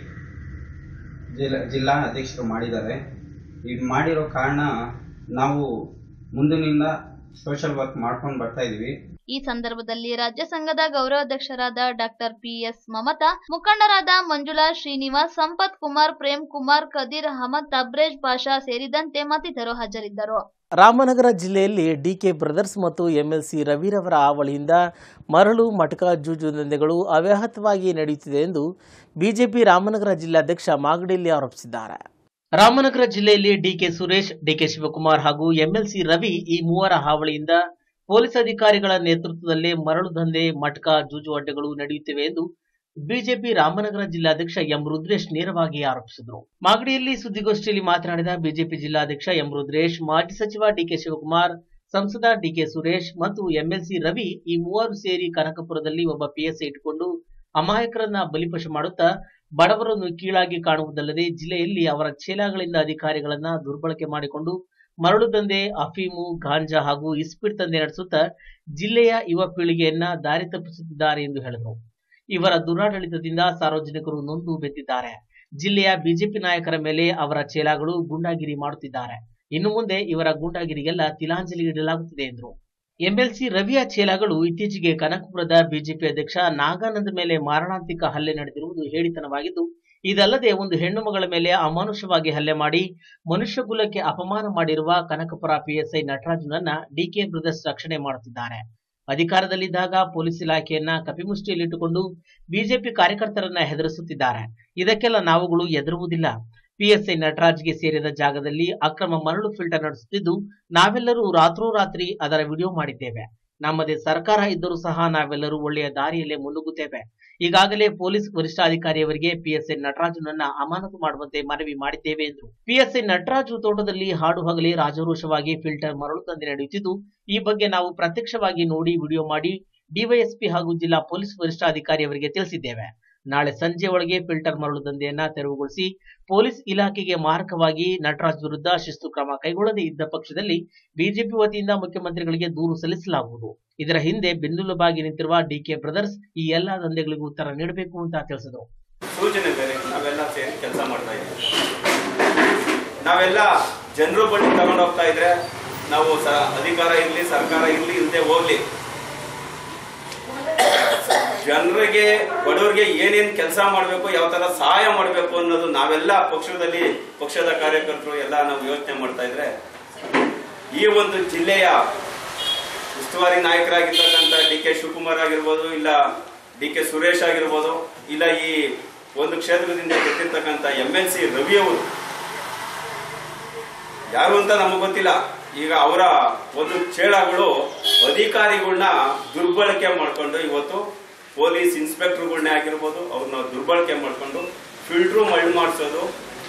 ಜಿಲ್ಲಾ ಜಿಲ್ಲಾ ಅಧ್ಯಕ್ಷರು ಮಾಡಿದ್ದಾರೆ ಇದು ಮಾಡಿರೋ ಕಾರಣ ನಾವು ಮುಂದಿನಿಂದ ಸೋಷಿಯಲ್ ವರ್ಕ್ ಮಾಡ್ಕೊಂಡು ಬರ್ತಾ ಇದೀವಿ ಈ ಸಂದರ್ಭದಲ್ಲಿ ರಾಜ್ಯ ಸಂಘದ ಗೌರವಾಧ್ಯಕ್ಷರಾದ ಡಾಕ್ಟರ್ ಪಿಎಸ್ ಮಮತಾ ಮುಖಂಡರಾದ ಮಂಜುಳಾ ಶ್ರೀನಿವಾಸ್ ಸಂಪತ್ ಕುಮಾರ್ ಪ್ರೇಮ್ ಕುಮಾರ್ ಕದೀರ್ ಅಹಮದ್ ತಬ್ರೇಜ್ ಪಾಷಾ ಸೇರಿದಂತೆ ಮತ್ತಿತರರು ಹಾಜರಿದ್ದರು ರಾಮನಗರ ಜಿಲ್ಲೆಯಲ್ಲಿ ಡಿಕೆ ಬ್ರದರ್ಸ್ ಮತ್ತು ಎಂಎಲ್ಸಿ ರವಿರವರ ಆವಳಿಯಿಂದ ಮರಳು ಮಟಕ ಜೂಜು ದಂಧೆಗಳು ಅವ್ಯಾಹತವಾಗಿ ನಡೆಯುತ್ತಿದೆ ಎಂದು ಬಿಜೆಪಿ ರಾಮನಗರ ಜಿಲ್ಲಾಧ್ಯಕ್ಷ ಮಾಗಡಿಯಲ್ಲಿ ಆರೋಪಿಸಿದ್ದಾರೆ ರಾಮನಗರ ಜಿಲ್ಲೆಯಲ್ಲಿ ಡಿಕೆ ಸುರೇಶ್ ಡಿಕೆ ಶಿವಕುಮಾರ್ ಹಾಗೂ ಎಂಎಲ್ಸಿ ರವಿ ಈ ಮೂವರ ಹಾವಳಿಯಿಂದ ಪೊಲೀಸ್ ಅಧಿಕಾರಿಗಳ ನೇತೃತ್ವದಲ್ಲೇ ಮರಳು ದಂಧೆ ಮಟಕ ಜೂಜು ಅಡ್ಡೆಗಳು ನಡೆಯುತ್ತಿವೆ ಎಂದು ಬಿಜೆಪಿ ರಾಮನಗರ ಜಿಲ್ಲಾಧ್ಯಕ್ಷ ಎಂ ರುದ್ರೇಶ್ ನೇರವಾಗಿ ಆರೋಪಿಸಿದರು ಮಾಗಡಿಯಲ್ಲಿ ಸುದ್ದಿಗೋಷ್ಠಿಯಲ್ಲಿ ಮಾತನಾಡಿದ ಬಿಜೆಪಿ ಜಿಲ್ಲಾಧ್ಯಕ್ಷ ಎಂ ರುದ್ರೇಶ್ ಮಾಜಿ ಸಚಿವ ಡಿಕೆ ಶಿವಕುಮಾರ್ ಸಂಸದ ಡಿಕೆ ಸುರೇಶ್ ಮತ್ತು ಎಂಎಲ್ಸಿ ರವಿ ಈ ಮೂವರು ಸೇರಿ ಕನಕಪುರದಲ್ಲಿ ಒಬ್ಬ ಪಿಎಸ್ಐ ಇಟ್ಟುಕೊಂಡು ಅಮಾಯಕರನ್ನ ಬಲಿಪಶು ಮಾಡುತ್ತಾ ಬಡವರನ್ನು ಕೀಳಾಗಿ ಕಾಣುವುದಲ್ಲದೆ ಜಿಲ್ಲೆಯಲ್ಲಿ ಅವರ ಚೇಲಾಗಳಿಂದ ಅಧಿಕಾರಿಗಳನ್ನ ದುರ್ಬಳಕೆ ಮಾಡಿಕೊಂಡು ಮರಳು ದಂಧೆ ಅಫೀಮು ಗಾಂಜಾ ಹಾಗೂ ಇಸ್ಪಿಟ್ ದಂಧೆ ನಡೆಸುತ್ತಾ ಜಿಲ್ಲೆಯ ಯುವ ಪೀಳಿಗೆಯನ್ನ ದಾರಿ ತಪ್ಪಿಸುತ್ತಿದ್ದಾರೆ ಎಂದು ಹೇಳಿದರು ಇವರ ದುರಾಡಳಿತದಿಂದ ಸಾರ್ವಜನಿಕರು ನೊಂದು ಬೆದ್ದಿದ್ದಾರೆ ಜಿಲ್ಲೆಯ ಬಿಜೆಪಿ ನಾಯಕರ ಮೇಲೆ ಅವರ ಚೇಲಾಗಳು ಗೂಂಡಾಗಿರಿ ಮಾಡುತ್ತಿದ್ದಾರೆ ಇನ್ನು ಮುಂದೆ ಇವರ ಗೂಂಡಾಗಿರಿಗೆಲ್ಲ ತಿಲಾಂಜಲಿ ಇಡಲಾಗುತ್ತಿದೆ ಎಂದರು ಎಂಎಲ್ಸಿ ರವಿಯ ಚೇಲಾಗಳು ಇತ್ತೀಚೆಗೆ ಕನಕಪುರದ ಬಿಜೆಪಿ ಅಧ್ಯಕ್ಷ ನಾಗಾನಂದ್ ಮೇಲೆ ಮಾರಣಾಂತಿಕ ಹಲ್ಲೆ ನಡೆದಿರುವುದು ಹೇಳಿತನವಾಗಿದ್ದು ಇದಲ್ಲದೆ ಒಂದು ಹೆಣ್ಣು ಮಗಳ ಮೇಲೆ ಅಮಾನುಷವಾಗಿ ಹಲ್ಲೆ ಮಾಡಿ ಮನುಷ್ಯ ಕುಲಕ್ಕೆ ಅಪಮಾನ ಮಾಡಿರುವ ಕನಕಪುರ ಪಿಎಸ್ಐ ನಟರಾಜನನ್ನ ಡಿಕೆ ಬ್ರದರ್ಸ್ ರಕ್ಷಣೆ ಮಾಡುತ್ತಿದ್ದಾರೆ ಅಧಿಕಾರದಲ್ಲಿದ್ದಾಗ ಪೊಲೀಸ್ ಇಲಾಖೆಯನ್ನ ಕಪಿಮುಷ್ಟಿಯಲ್ಲಿಟ್ಟುಕೊಂಡು ಬಿಜೆಪಿ ಕಾರ್ಯಕರ್ತರನ್ನ ಹೆದರಿಸುತ್ತಿದ್ದಾರೆ ಇದಕ್ಕೆಲ್ಲ ನಾವುಗಳು ಎದುರುವುದಿಲ್ಲ ಪಿಎಸ್ಐ ನಟರಾಜ್ಗೆ ಸೇರಿದ ಜಾಗದಲ್ಲಿ ಅಕ್ರಮ ಮರಳು ಫಿಲ್ಟರ್ ನಡೆಸುತ್ತಿದ್ದು ನಾವೆಲ್ಲರೂ ರಾತ್ರೋರಾತ್ರಿ ಅದರ ವಿಡಿಯೋ ಮಾಡಿದ್ದೇವೆ ನಮ್ಮದೇ ಸರ್ಕಾರ ಇದ್ದರೂ ಸಹ ನಾವೆಲ್ಲರೂ ಒಳ್ಳೆಯ ದಾರಿಯಲ್ಲೇ ಮುನ್ನುಗ್ಗುತ್ತೇವೆ ಈಗಾಗಲೇ ಪೊಲೀಸ್ ವರಿಷ್ಠಾಧಿಕಾರಿಯವರಿಗೆ ಪಿಎಸ್ಐ ನಟರಾಜನನ್ನ ಅಮಾನತು ಮಾಡುವಂತೆ ಮನವಿ ಮಾಡಿದ್ದೇವೆ ಎಂದರು ಪಿಎಸ್ಐ ನಟರಾಜು ತೋಟದಲ್ಲಿ ಹಾಡು ಹಗಲೇ ರಾಜರೋಷವಾಗಿ ಫಿಲ್ಟರ್ ಮರಳು ತಂದೆ ನಡೆಯುತ್ತಿದ್ದು ಈ ಬಗ್ಗೆ ನಾವು ಪ್ರತ್ಯಕ್ಷವಾಗಿ ನೋಡಿ ವಿಡಿಯೋ ಮಾಡಿ ಡಿವೈಎಸ್ಪಿ ಹಾಗೂ ಜಿಲ್ಲಾ ಪೊಲೀಸ್ ವರಿಷ್ಠಾಧಿಕಾರಿಯವರಿಗೆ ತಿಳಿಸಿದ್ದೇವೆ ನಾಳೆ ಸಂಜೆ ಒಳಗೆ ಫಿಲ್ಟರ್ ಮರಳು ದಂಧೆಯನ್ನ ತೆರವುಗೊಳಿಸಿ ಪೊಲೀಸ್ ಇಲಾಖೆಗೆ ಮಾರಕವಾಗಿ ನಟರಾಜ್ ವಿರುದ್ಧ ಶಿಸ್ತು ಕ್ರಮ ಕೈಗೊಳ್ಳದೇ ಇದ್ದ ಪಕ್ಷದಲ್ಲಿ ಬಿಜೆಪಿ ವತಿಯಿಂದ ಮುಖ್ಯಮಂತ್ರಿಗಳಿಗೆ ದೂರು ಸಲ್ಲಿಸಲಾಗುವುದು ಇದರ ಹಿಂದೆ ಬೆನ್ನೆಲುಬಾಗಿ ನಿಂತಿರುವ ಡಿಕೆ ಬ್ರದರ್ಸ್ ಈ ಎಲ್ಲಾ ದಂಧೆಗಳಿಗೂ ಉತ್ತರ ನೀಡಬೇಕು ಅಂತ ತಿಳಿಸಿದರು ಸೂಚನೆ ಬೇರೆ ನಾವೆಲ್ಲ ಸೇರಿ ಕೆಲಸ ಮಾಡ್ತಾ ಇದ್ದೀವಿ ನಾವೆಲ್ಲ ಜನರು ಬಳಿ ತಗೊಂಡು ಹೋಗ್ತಾ ಇದ್ರೆ ನಾವು ಸ ಅಧಿಕಾರ ಇರಲಿ ಸರ್ಕಾರ ಇರಲಿ ಇಲ್ಲದೆ ಹೋಗ್ಲಿ ಜನರಿಗೆ ಬಡವರಿಗೆ ಏನೇನ್ ಕೆಲಸ ಮಾಡಬೇಕು ಯಾವ ತರ ಸಹಾಯ ಮಾಡಬೇಕು ಅನ್ನೋದು ನಾವೆಲ್ಲ ಪಕ್ಷದಲ್ಲಿ ಪಕ್ಷದ ಕಾರ್ಯಕರ್ತರು ಎಲ್ಲ ನಾವು ಯೋಚನೆ ಮಾಡ್ತಾ ಇದ್ರೆ ಈ ಒಂದು ಜಿಲ್ಲೆಯ ಉಸ್ತುವಾರಿ ನಾಯಕರಾಗಿರ್ತಕ್ಕಂಥ ಡಿ ಕೆ ಶಿವಕುಮಾರ್ ಆಗಿರ್ಬೋದು ಇಲ್ಲ ಡಿ ಕೆ ಸುರೇಶ್ ಆಗಿರ್ಬೋದು ಇಲ್ಲ ಈ ಒಂದು ಕ್ಷೇತ್ರದಿಂದ ಗೆದ್ದಿರ್ತಕ್ಕಂಥ ಎಂ ಎಲ್ ಸಿ ರವಿ ಅವರು ಯಾರು ಅಂತ ನಮಗೆ ಗೊತ್ತಿಲ್ಲ ಈಗ ಅವರ ಒಂದು ಚೇಳಗಳು ಅಧಿಕಾರಿಗಳನ್ನ ದುರ್ಬಳಕೆ ಮಾಡ್ಕೊಂಡು ಇವತ್ತು ಪೊಲೀಸ್ ಇನ್ಸ್ಪೆಕ್ಟರ್ಗಳನ್ನೇ ಆಗಿರ್ಬೋದು ಅವ್ರನ್ನ ದುರ್ಬಳಕೆ ಮಾಡ್ಕೊಂಡು ಫಿಲ್ಟ್ರು ಮಣ್ಣು ಮಾಡಿಸೋದು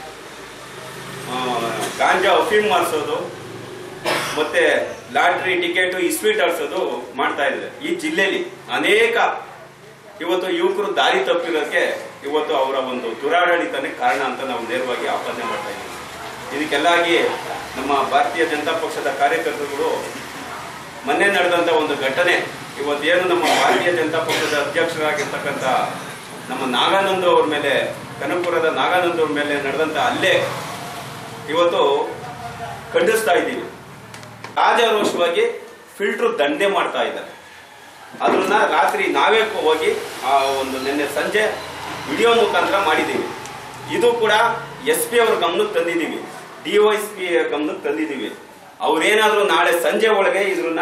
ಗಾಂಜಾ ಅಫೀಮ್ ಮಾಡಿಸೋದು ಮತ್ತೆ ಲಾಟ್ರಿ ಟಿಕೆಟ್ ಇಸ್ವೀಟ್ ಆಡ್ಸೋದು ಮಾಡ್ತಾ ಇದ್ದಾರೆ ಈ ಜಿಲ್ಲೆಯಲ್ಲಿ ಅನೇಕ ಇವತ್ತು ಯುವಕರು ದಾರಿ ತಪ್ಪಿರೋಕೆ ಇವತ್ತು ಅವರ ಒಂದು ದುರಾಡಳಿತನೇ ಕಾರಣ ಅಂತ ನಾವು ನೇರವಾಗಿ ಆಪಾದನೆ ಮಾಡ್ತಾ ಇದ್ದೀವಿ ಇದಕ್ಕೆಲ್ಲಾಗಿ ನಮ್ಮ ಭಾರತೀಯ ಜನತಾ ಪಕ್ಷದ ಕಾರ್ಯಕರ್ತರುಗಳು ಮೊನ್ನೆ ನಡೆದಂತ ಒಂದು ಘಟನೆ ಇವತ್ತೇನು ನಮ್ಮ ಭಾರತೀಯ ಜನತಾ ಪಕ್ಷದ ಅಧ್ಯಕ್ಷರಾಗಿರ್ತಕ್ಕಂಥ ನಮ್ಮ ನಾಗಾನಂದ್ ಅವ್ರ ಮೇಲೆ ಕನಕಪುರದ ನಾಗಾನಂದ್ ಅವ್ರ ಮೇಲೆ ನಡೆದಂತ ಹಲ್ಲೆ ಇವತ್ತು ಖಂಡಿಸ್ತಾ ಇದ್ದೀವಿ ರಾಜಾರೋಷವಾಗಿ ಫಿಲ್ಟರ್ ದಂಧೆ ಮಾಡ್ತಾ ಇದ್ದಾರೆ ಅದನ್ನ ರಾತ್ರಿ ನಾವೇ ಹೋಗಿ ಆ ಒಂದು ನಿನ್ನೆ ಸಂಜೆ ವಿಡಿಯೋ ಮುಖಾಂತರ ಮಾಡಿದ್ದೀವಿ ಇದು ಕೂಡ ಎಸ್ ಪಿ ಅವ್ರ ಗಮನಕ್ಕೆ ತಂದಿದ್ದೀವಿ ಡಿವೈಸ್ ಪಿ ಗಮನಕ್ಕೆ ತಂದಿದ್ದೀವಿ ಅವ್ರೇನಾದ್ರೂ ನಾಳೆ ಸಂಜೆ ಒಳಗೆ ಇದ್ರನ್ನ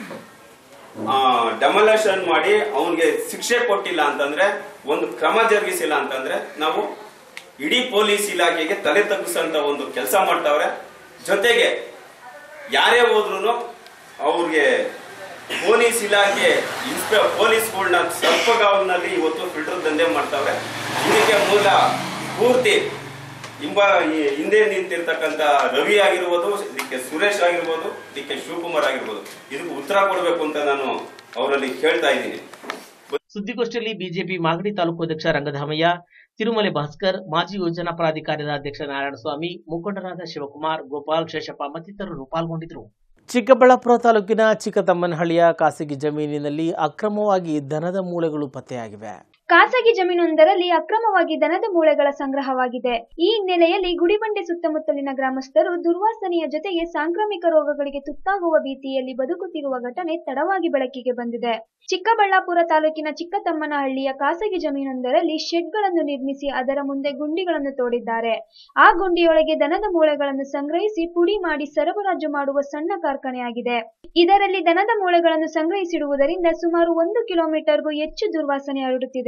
ಡೆಮೊಲೇಷನ್ ಮಾಡಿ ಅವನಿಗೆ ಶಿಕ್ಷೆ ಕೊಟ್ಟಿಲ್ಲ ಅಂತಂದ್ರೆ ಒಂದು ಕ್ರಮ ಜರುಗಿಸಿಲ್ಲ ಅಂತಂದ್ರೆ ನಾವು ಇಡೀ ಪೊಲೀಸ್ ಇಲಾಖೆಗೆ ತಲೆ ತಗ್ಗಿಸಂತ ಒಂದು ಕೆಲಸ ಮಾಡ್ತಾವ್ರೆ ಜೊತೆಗೆ ಯಾರೇ ಹೋದ್ರು ಅವ್ರಿಗೆ ಪೊಲೀಸ್ ಇಲಾಖೆ ಇನ್ಸ್ಪೆ ಪೊಲೀಸ್ಗಳನ್ನ ಸರ್ಪಗಾವಲಿನಲ್ಲಿ ಇವತ್ತು ಫಿಲ್ಟರ್ ದಂಧೆ ಮಾಡ್ತಾವ್ರೆ ಇದಕ್ಕೆ ಮೂಲ ಪೂರ್ತಿ ಹಿಂಬ ಈ ಹಿಂದೆ ನಿಂತಿರ್ತಕ್ಕಂಥ ರವಿ ಆಗಿರ್ಬೋದು ಇದಕ್ಕೆ ಸುರೇಶ್ ಆಗಿರ್ಬೋದು ಇದಕ್ಕೆ ಶಿವಕುಮಾರ್ ಆಗಿರ್ಬೋದು ಇದಕ್ಕೆ ಉತ್ತರ ಕೊಡಬೇಕು ಅಂತ ನಾನು ಅವರಲ್ಲಿ ಕೇಳ್ತಾ ಇದ್ದೀನಿ ಸುದ್ದಿಗೋಷ್ಠಿಯಲ್ಲಿ ಬಿಜೆಪಿ ಮಾಗಡಿ ತಾಲೂಕು ಅಧ್ಯಕ್ಷ ರಂಗಧಾಮಯ್ಯ ತಿರುಮಲೆ ಭಾಸ್ಕರ್ ಮಾಜಿ ಯೋಜನಾ ಪ್ರಾಧಿಕಾರದ ಅಧ್ಯಕ್ಷ ನಾರಾಯಣಸ್ವಾಮಿ ಮುಖಂಡರಾದ ಶಿವಕುಮಾರ್ ಗೋಪಾಲ್ ಶೇಷಪ್ಪ ಮತ್ತಿತರರು ಪಾಲ್ಗೊಂಡಿದ್ದರು ಚಿಕ್ಕಬಳ್ಳಾಪುರ ತಾಲೂಕಿನ ಚಿಕ್ಕತಮ್ಮನಹಳ್ಳಿಯ ಖಾಸಗಿ ಜಮೀನಿನಲ್ಲಿ ಅಕ್ರಮವಾಗಿ ದನದ ಮೂಳೆಗಳು ಪತ್ತೆಯಾಗಿವೆ ಖಾಸಗಿ ಜಮೀನೊಂದರಲ್ಲಿ ಅಕ್ರಮವಾಗಿ ದನದ ಮೂಳೆಗಳ ಸಂಗ್ರಹವಾಗಿದೆ ಈ ಹಿನ್ನೆಲೆಯಲ್ಲಿ ಗುಡಿಬಂಡೆ ಸುತ್ತಮುತ್ತಲಿನ ಗ್ರಾಮಸ್ಥರು ದುರ್ವಾಸನೆಯ ಜೊತೆಗೆ ಸಾಂಕ್ರಾಮಿಕ ರೋಗಗಳಿಗೆ ತುತ್ತಾಗುವ ಭೀತಿಯಲ್ಲಿ ಬದುಕುತ್ತಿರುವ ಘಟನೆ ತಡವಾಗಿ ಬೆಳಕಿಗೆ ಬಂದಿದೆ ಚಿಕ್ಕಬಳ್ಳಾಪುರ ತಾಲೂಕಿನ ಚಿಕ್ಕತಮ್ಮನಹಳ್ಳಿಯ ಖಾಸಗಿ ಜಮೀನೊಂದರಲ್ಲಿ ಶೆಡ್ಗಳನ್ನು ನಿರ್ಮಿಸಿ ಅದರ ಮುಂದೆ ಗುಂಡಿಗಳನ್ನು ತೋಡಿದ್ದಾರೆ ಆ ಗುಂಡಿಯೊಳಗೆ ದನದ ಮೂಳೆಗಳನ್ನು ಸಂಗ್ರಹಿಸಿ ಪುಡಿ ಮಾಡಿ ಸರಬರಾಜು ಮಾಡುವ ಸಣ್ಣ ಕಾರ್ಖಾನೆಯಾಗಿದೆ ಇದರಲ್ಲಿ ದನದ ಮೂಳೆಗಳನ್ನು ಸಂಗ್ರಹಿಸಿಡುವುದರಿಂದ ಸುಮಾರು ಒಂದು ಕಿಲೋಮೀಟರ್ಗೂ ಹೆಚ್ಚು ದುರ್ವಾಸನೆ ಹರಡುತ್ತಿದೆ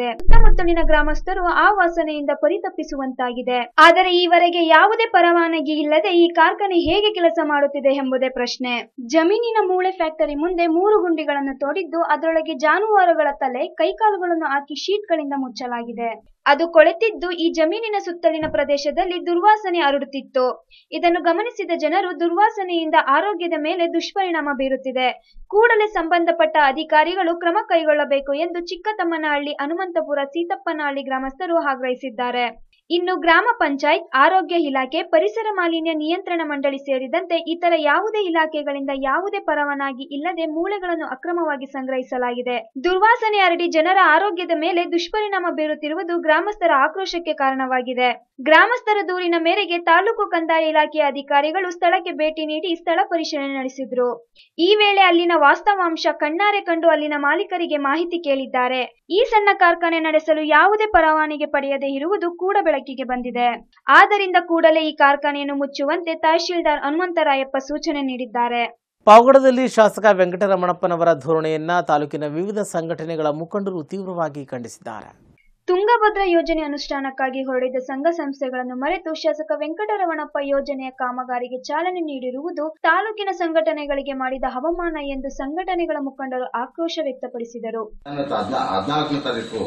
ಸುತ್ತಮುತ್ತಲಿನ ಗ್ರಾಮಸ್ಥರು ಆ ವಾಸನೆಯಿಂದ ಪರಿತಪ್ಪಿಸುವಂತಾಗಿದೆ ಆದರೆ ಈವರೆಗೆ ಯಾವುದೇ ಪರವಾನಗಿ ಇಲ್ಲದೆ ಈ ಕಾರ್ಖಾನೆ ಹೇಗೆ ಕೆಲಸ ಮಾಡುತ್ತಿದೆ ಎಂಬುದೇ ಪ್ರಶ್ನೆ ಜಮೀನಿನ ಮೂಳೆ ಫ್ಯಾಕ್ಟರಿ ಮುಂದೆ ಮೂರು ಗುಂಡಿಗಳನ್ನು ತೋಡಿದ್ದು ಅದರೊಳಗೆ ಜಾನುವಾರುಗಳ ತಲೆ ಕೈಕಾಲುಗಳನ್ನು ಹಾಕಿ ಶೀಟ್ಗಳಿಂದ ಮುಚ್ಚಲಾಗಿದೆ ಅದು ಕೊಳೆತಿದ್ದು ಈ ಜಮೀನಿನ ಸುತ್ತಲಿನ ಪ್ರದೇಶದಲ್ಲಿ ದುರ್ವಾಸನೆ ಹರಡುತ್ತಿತ್ತು ಇದನ್ನು ಗಮನಿಸಿದ ಜನರು ದುರ್ವಾಸನೆಯಿಂದ ಆರೋಗ್ಯದ ಮೇಲೆ ದುಷ್ಪರಿಣಾಮ ಬೀರುತ್ತಿದೆ ಕೂಡಲೇ ಸಂಬಂಧಪಟ್ಟ ಅಧಿಕಾರಿಗಳು ಕ್ರಮ ಕೈಗೊಳ್ಳಬೇಕು ಎಂದು ಚಿಕ್ಕತಮ್ಮನಹಳ್ಳಿ ಹನುಮಂತಪುರ ಸೀತಪ್ಪನಹಳ್ಳಿ ಗ್ರಾಮಸ್ಥರು ಆಗ್ರಹಿಸಿದ್ದಾರೆ ಇನ್ನು ಗ್ರಾಮ ಪಂಚಾಯತ್ ಆರೋಗ್ಯ ಇಲಾಖೆ ಪರಿಸರ ಮಾಲಿನ್ಯ ನಿಯಂತ್ರಣ ಮಂಡಳಿ ಸೇರಿದಂತೆ ಇತರ ಯಾವುದೇ ಇಲಾಖೆಗಳಿಂದ ಯಾವುದೇ ಪರವಾನಗಿ ಇಲ್ಲದೆ ಮೂಳೆಗಳನ್ನು ಅಕ್ರಮವಾಗಿ ಸಂಗ್ರಹಿಸಲಾಗಿದೆ ದುರ್ವಾಸನೆ ಹರಡಿ ಜನರ ಆರೋಗ್ಯದ ಮೇಲೆ ದುಷ್ಪರಿಣಾಮ ಬೀರುತ್ತಿರುವುದು ಗ್ರಾಮಸ್ಥರ ಆಕ್ರೋಶಕ್ಕೆ ಕಾರಣವಾಗಿದೆ ಗ್ರಾಮಸ್ಥರ ದೂರಿನ ಮೇರೆಗೆ ತಾಲೂಕು ಕಂದಾಯ ಇಲಾಖೆಯ ಅಧಿಕಾರಿಗಳು ಸ್ಥಳಕ್ಕೆ ಭೇಟಿ ನೀಡಿ ಸ್ಥಳ ಪರಿಶೀಲನೆ ನಡೆಸಿದ್ರು ಈ ವೇಳೆ ಅಲ್ಲಿನ ವಾಸ್ತವಾಂಶ ಕಣ್ಣಾರೆ ಕಂಡು ಅಲ್ಲಿನ ಮಾಲೀಕರಿಗೆ ಮಾಹಿತಿ ಕೇಳಿದ್ದಾರೆ ಈ ಸಣ್ಣ ಕಾರ್ಖಾನೆ ನಡೆಸಲು ಯಾವುದೇ ಪರವಾನಗಿ ಪಡೆಯದೇ ಇರುವುದು ಕೂಡ ಬೆಳಕಿಗೆ ಬಂದಿದೆ ಆದ್ದರಿಂದ ಕೂಡಲೇ ಈ ಕಾರ್ಖಾನೆಯನ್ನು ಮುಚ್ಚುವಂತೆ ತಹಶೀಲ್ದಾರ್ ಹನುಮಂತರಾಯಪ್ಪ ಸೂಚನೆ ನೀಡಿದ್ದಾರೆ ಪಾವಗಡದಲ್ಲಿ ಶಾಸಕ ವೆಂಕಟರಮಣಪ್ಪನವರ ಧೋರಣೆಯನ್ನ ತಾಲೂಕಿನ ವಿವಿಧ ಸಂಘಟನೆಗಳ ಮುಖಂಡರು ತೀವ್ರವಾಗಿ ಖಂಡಿಸಿದ್ದಾರೆ ತುಂಗಭದ್ರಾ ಯೋಜನೆ ಅನುಷ್ಠಾನಕ್ಕಾಗಿ ಹೊರಡಿದ ಸಂಘ ಸಂಸ್ಥೆಗಳನ್ನು ಮರೆತು ಶಾಸಕ ವೆಂಕಟರಮಣಪ್ಪ ಯೋಜನೆಯ ಕಾಮಗಾರಿಗೆ ಚಾಲನೆ ನೀಡಿರುವುದು ತಾಲೂಕಿನ ಸಂಘಟನೆಗಳಿಗೆ ಮಾಡಿದ ಅವಮಾನ ಎಂದು ಸಂಘಟನೆಗಳ ಮುಖಂಡರು ಆಕ್ರೋಶ ವ್ಯಕ್ತಪಡಿಸಿದರು ಹದಿನಾಲ್ಕನೇ ತಾರೀಕು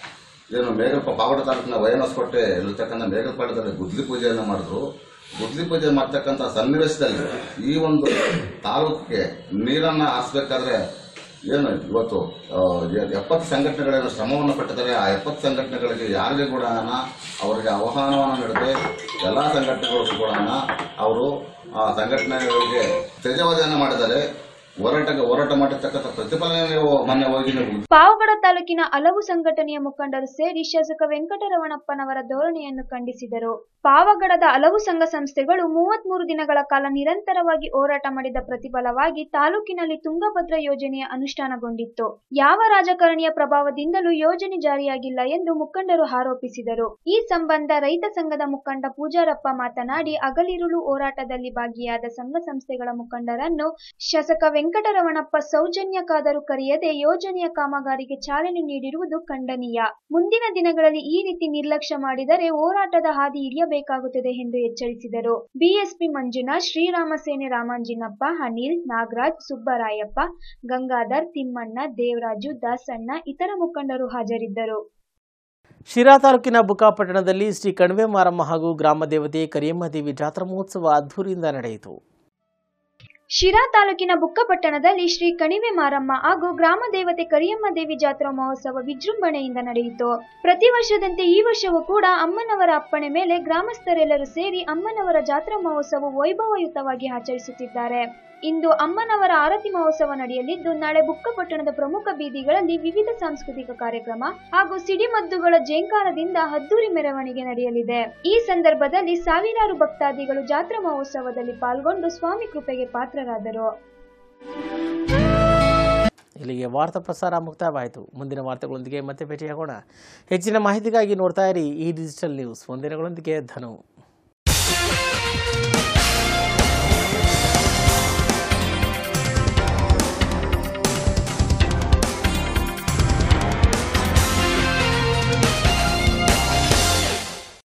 ಏನು ಮೇಘಲ್ಪ ಪಾವಡ ತಾಲೂಕಿನ ವೈಎನ್ಎಸ್ಕೋಟೆ ಇರತಕ್ಕಂಥ ಮೇಘಪಾಡದಲ್ಲಿ ಗುದ್ಲಿ ಪೂಜೆಯನ್ನು ಮಾಡಿದ್ರು ಗುದ್ಲಿ ಪೂಜೆ ಮಾಡ್ತಕ್ಕಂಥ ಸನ್ನಿವೇಶದಲ್ಲಿ ಈ ಒಂದು ತಾಲೂಕಿಗೆ ನೀರನ್ನ ಹಾಸ್ಬೇಕಾದ್ರೆ ಏನು ಇವತ್ತು ಆ, ಎ- ಎಪ್ಪತ್ತು ಸಂಘಟನೆಗಳೇನು ಶ್ರಮವನ್ನು ಪಟ್ಟಿದ್ದಾರೆ ಆ ಎಪ್ಪತ್ತು ಸಂಘಟನೆಗಳಿಗೆ ಯಾರಿಗೆ ಕೂಡ ಅವರಿಗೆ ಆಹ್ವಾನವನ್ನು ನೀಡದೆ ಎಲ್ಲಾ ಸಂಘಟನೆಗಳು ಕೂಡ ಅವರು ಆ ಸಂಘಟನೆಗಳಿಗೆ ತ್ಯಜವಾದಿಯನ್ನು ಮಾಡಿದ್ದಾರೆ ಹೋರಾಟಕ್ಕೆ ಹೋರಾಟ ಮಾಡಿರ್ತಕ್ಕಂಥ ಪ್ರತಿಫಲನೆ ನೀವು ಮೊನ್ನೆ ಹೋಗಿ ನೀವು ಪಾವಗಡ ತಾಲೂಕಿನ ಹಲವು ಸಂಘಟನೆಯ ಮುಖಂಡರು ಸೇರಿ ಶಾಸಕ ವೆಂಕಟರಮಣಪ್ಪನವರ ಧೋರಣೆಯನ್ನು ಖಂಡಿಸಿದರು ಪಾವಗಡದ ಹಲವು ಸಂಘ ಸಂಸ್ಥೆಗಳು ಮೂವತ್ಮೂರು ದಿನಗಳ ಕಾಲ ನಿರಂತರವಾಗಿ ಹೋರಾಟ ಮಾಡಿದ ಪ್ರತಿಫಲವಾಗಿ ತಾಲೂಕಿನಲ್ಲಿ ತುಂಗಭದ್ರಾ ಯೋಜನೆಯ ಅನುಷ್ಠಾನಗೊಂಡಿತ್ತು ಯಾವ ರಾಜಕಾರಣಿಯ ಪ್ರಭಾವದಿಂದಲೂ ಯೋಜನೆ ಜಾರಿಯಾಗಿಲ್ಲ ಎಂದು ಮುಖಂಡರು ಆರೋಪಿಸಿದರು ಈ ಸಂಬಂಧ ರೈತ ಸಂಘದ ಮುಖಂಡ ಪೂಜಾರಪ್ಪ ಮಾತನಾಡಿ ಹಗಲಿರುಳು ಹೋರಾಟದಲ್ಲಿ ಭಾಗಿಯಾದ ಸಂಘ ಸಂಸ್ಥೆಗಳ ಮುಖಂಡರನ್ನು ಶಾಸಕ ವೆಂಕಟರಮಣಪ್ಪ ಸೌಜನ್ಯಕ್ಕಾದರೂ ಕರೆಯದೆ ಯೋಜನೆಯ ಕಾಮಗಾರಿಗೆ ಚಾಲನೆ ನೀಡಿರುವುದು ಖಂಡನೀಯ ಮುಂದಿನ ದಿನಗಳಲ್ಲಿ ಈ ರೀತಿ ನಿರ್ಲಕ್ಷ್ಯ ಮಾಡಿದರೆ ಹೋರಾಟದ ಹಾದಿ ಹಿಡಿಯಬೇಕಾಗುತ್ತದೆ ಎಂದು ಎಚ್ಚರಿಸಿದರು ಬಿಎಸ್ಪಿ ಮಂಜುನಾಥ್ ಶ್ರೀರಾಮ ಸೇನೆ ರಾಮಾಂಜಿನಪ್ಪ ಅನಿಲ್ ನಾಗರಾಜ್ ಸುಬ್ಬರಾಯಪ್ಪ ಗಂಗಾಧರ್ ತಿಮ್ಮಣ್ಣ ದೇವರಾಜು ದಾಸಣ್ಣ ಇತರ ಮುಖಂಡರು ಹಾಜರಿದ್ದರು ಶಿರಾ ತಾಲೂಕಿನ ಬುಕ್ಕಾಪಟ್ಟಣದಲ್ಲಿ ಶ್ರೀ ಕಣಿವೆ ಮಾರಮ್ಮ ಹಾಗೂ ಗ್ರಾಮ ದೇವತೆ ಕರಿಯಮ್ಮ ದೇವಿ ಜಾತ್ರಾ ಮಹೋತ್ಸವ ಅದ್ದೂರಿಯಿಂದ ನಡೆಯಿತು ಶಿರಾ ತಾಲೂಕಿನ ಬುಕ್ಕಪಟ್ಟಣದಲ್ಲಿ ಶ್ರೀ ಕಣಿವೆ ಮಾರಮ್ಮ ಹಾಗೂ ಗ್ರಾಮ ದೇವತೆ ಕರಿಯಮ್ಮ ದೇವಿ ಜಾತ್ರಾ ಮಹೋತ್ಸವ ವಿಜೃಂಭಣೆಯಿಂದ ನಡೆಯಿತು ಪ್ರತಿ ವರ್ಷದಂತೆ ಈ ವರ್ಷವೂ ಕೂಡ ಅಮ್ಮನವರ ಅಪ್ಪಣೆ ಮೇಲೆ ಗ್ರಾಮಸ್ಥರೆಲ್ಲರೂ ಸೇರಿ ಅಮ್ಮನವರ ಜಾತ್ರಾ ಮಹೋತ್ಸವ ವೈಭವಯುತವಾಗಿ ಆಚರಿಸುತ್ತಿದ್ದಾರೆ ಇಂದು ಅಮ್ಮನವರ ಆರತಿ ಮಹೋತ್ಸವ ನಡೆಯಲಿದ್ದು ನಾಳೆ ಬುಕ್ಕಪಟ್ಟಣದ ಪ್ರಮುಖ ಬೀದಿಗಳಲ್ಲಿ ವಿವಿಧ ಸಾಂಸ್ಕೃತಿಕ ಕಾರ್ಯಕ್ರಮ ಹಾಗೂ ಸಿಡಿಮದ್ದುಗಳ ಜೇಂಕಾರದಿಂದ ಅದ್ದೂರಿ ಮೆರವಣಿಗೆ ನಡೆಯಲಿದೆ ಈ ಸಂದರ್ಭದಲ್ಲಿ ಸಾವಿರಾರು ಭಕ್ತಾದಿಗಳು ಜಾತ್ರಾ ಮಹೋತ್ಸವದಲ್ಲಿ ಪಾಲ್ಗೊಂಡು ಸ್ವಾಮಿ ಕೃಪೆಗೆ ಪಾತ್ರರಾದರು ಇಲ್ಲಿಗೆ ವಾರ್ತಾ ಪ್ರಸಾರ ಮುಕ್ತಾಯವಾಯಿತು ಮುಂದಿನ ವಾರ್ತೆಗಳೊಂದಿಗೆ ಮತ್ತೆ ಭೇಟಿಯಾಗೋಣ ಹೆಚ್ಚಿನ ಮಾಹಿತಿಗಾಗಿ ನೋಡ್ತಾ ಇರಿ ಈ ಡಿಜಿಟಲ್ ನ್ಯೂಸ್ ಒಂದಿನಗಳೊಂದಿಗೆ ಧನು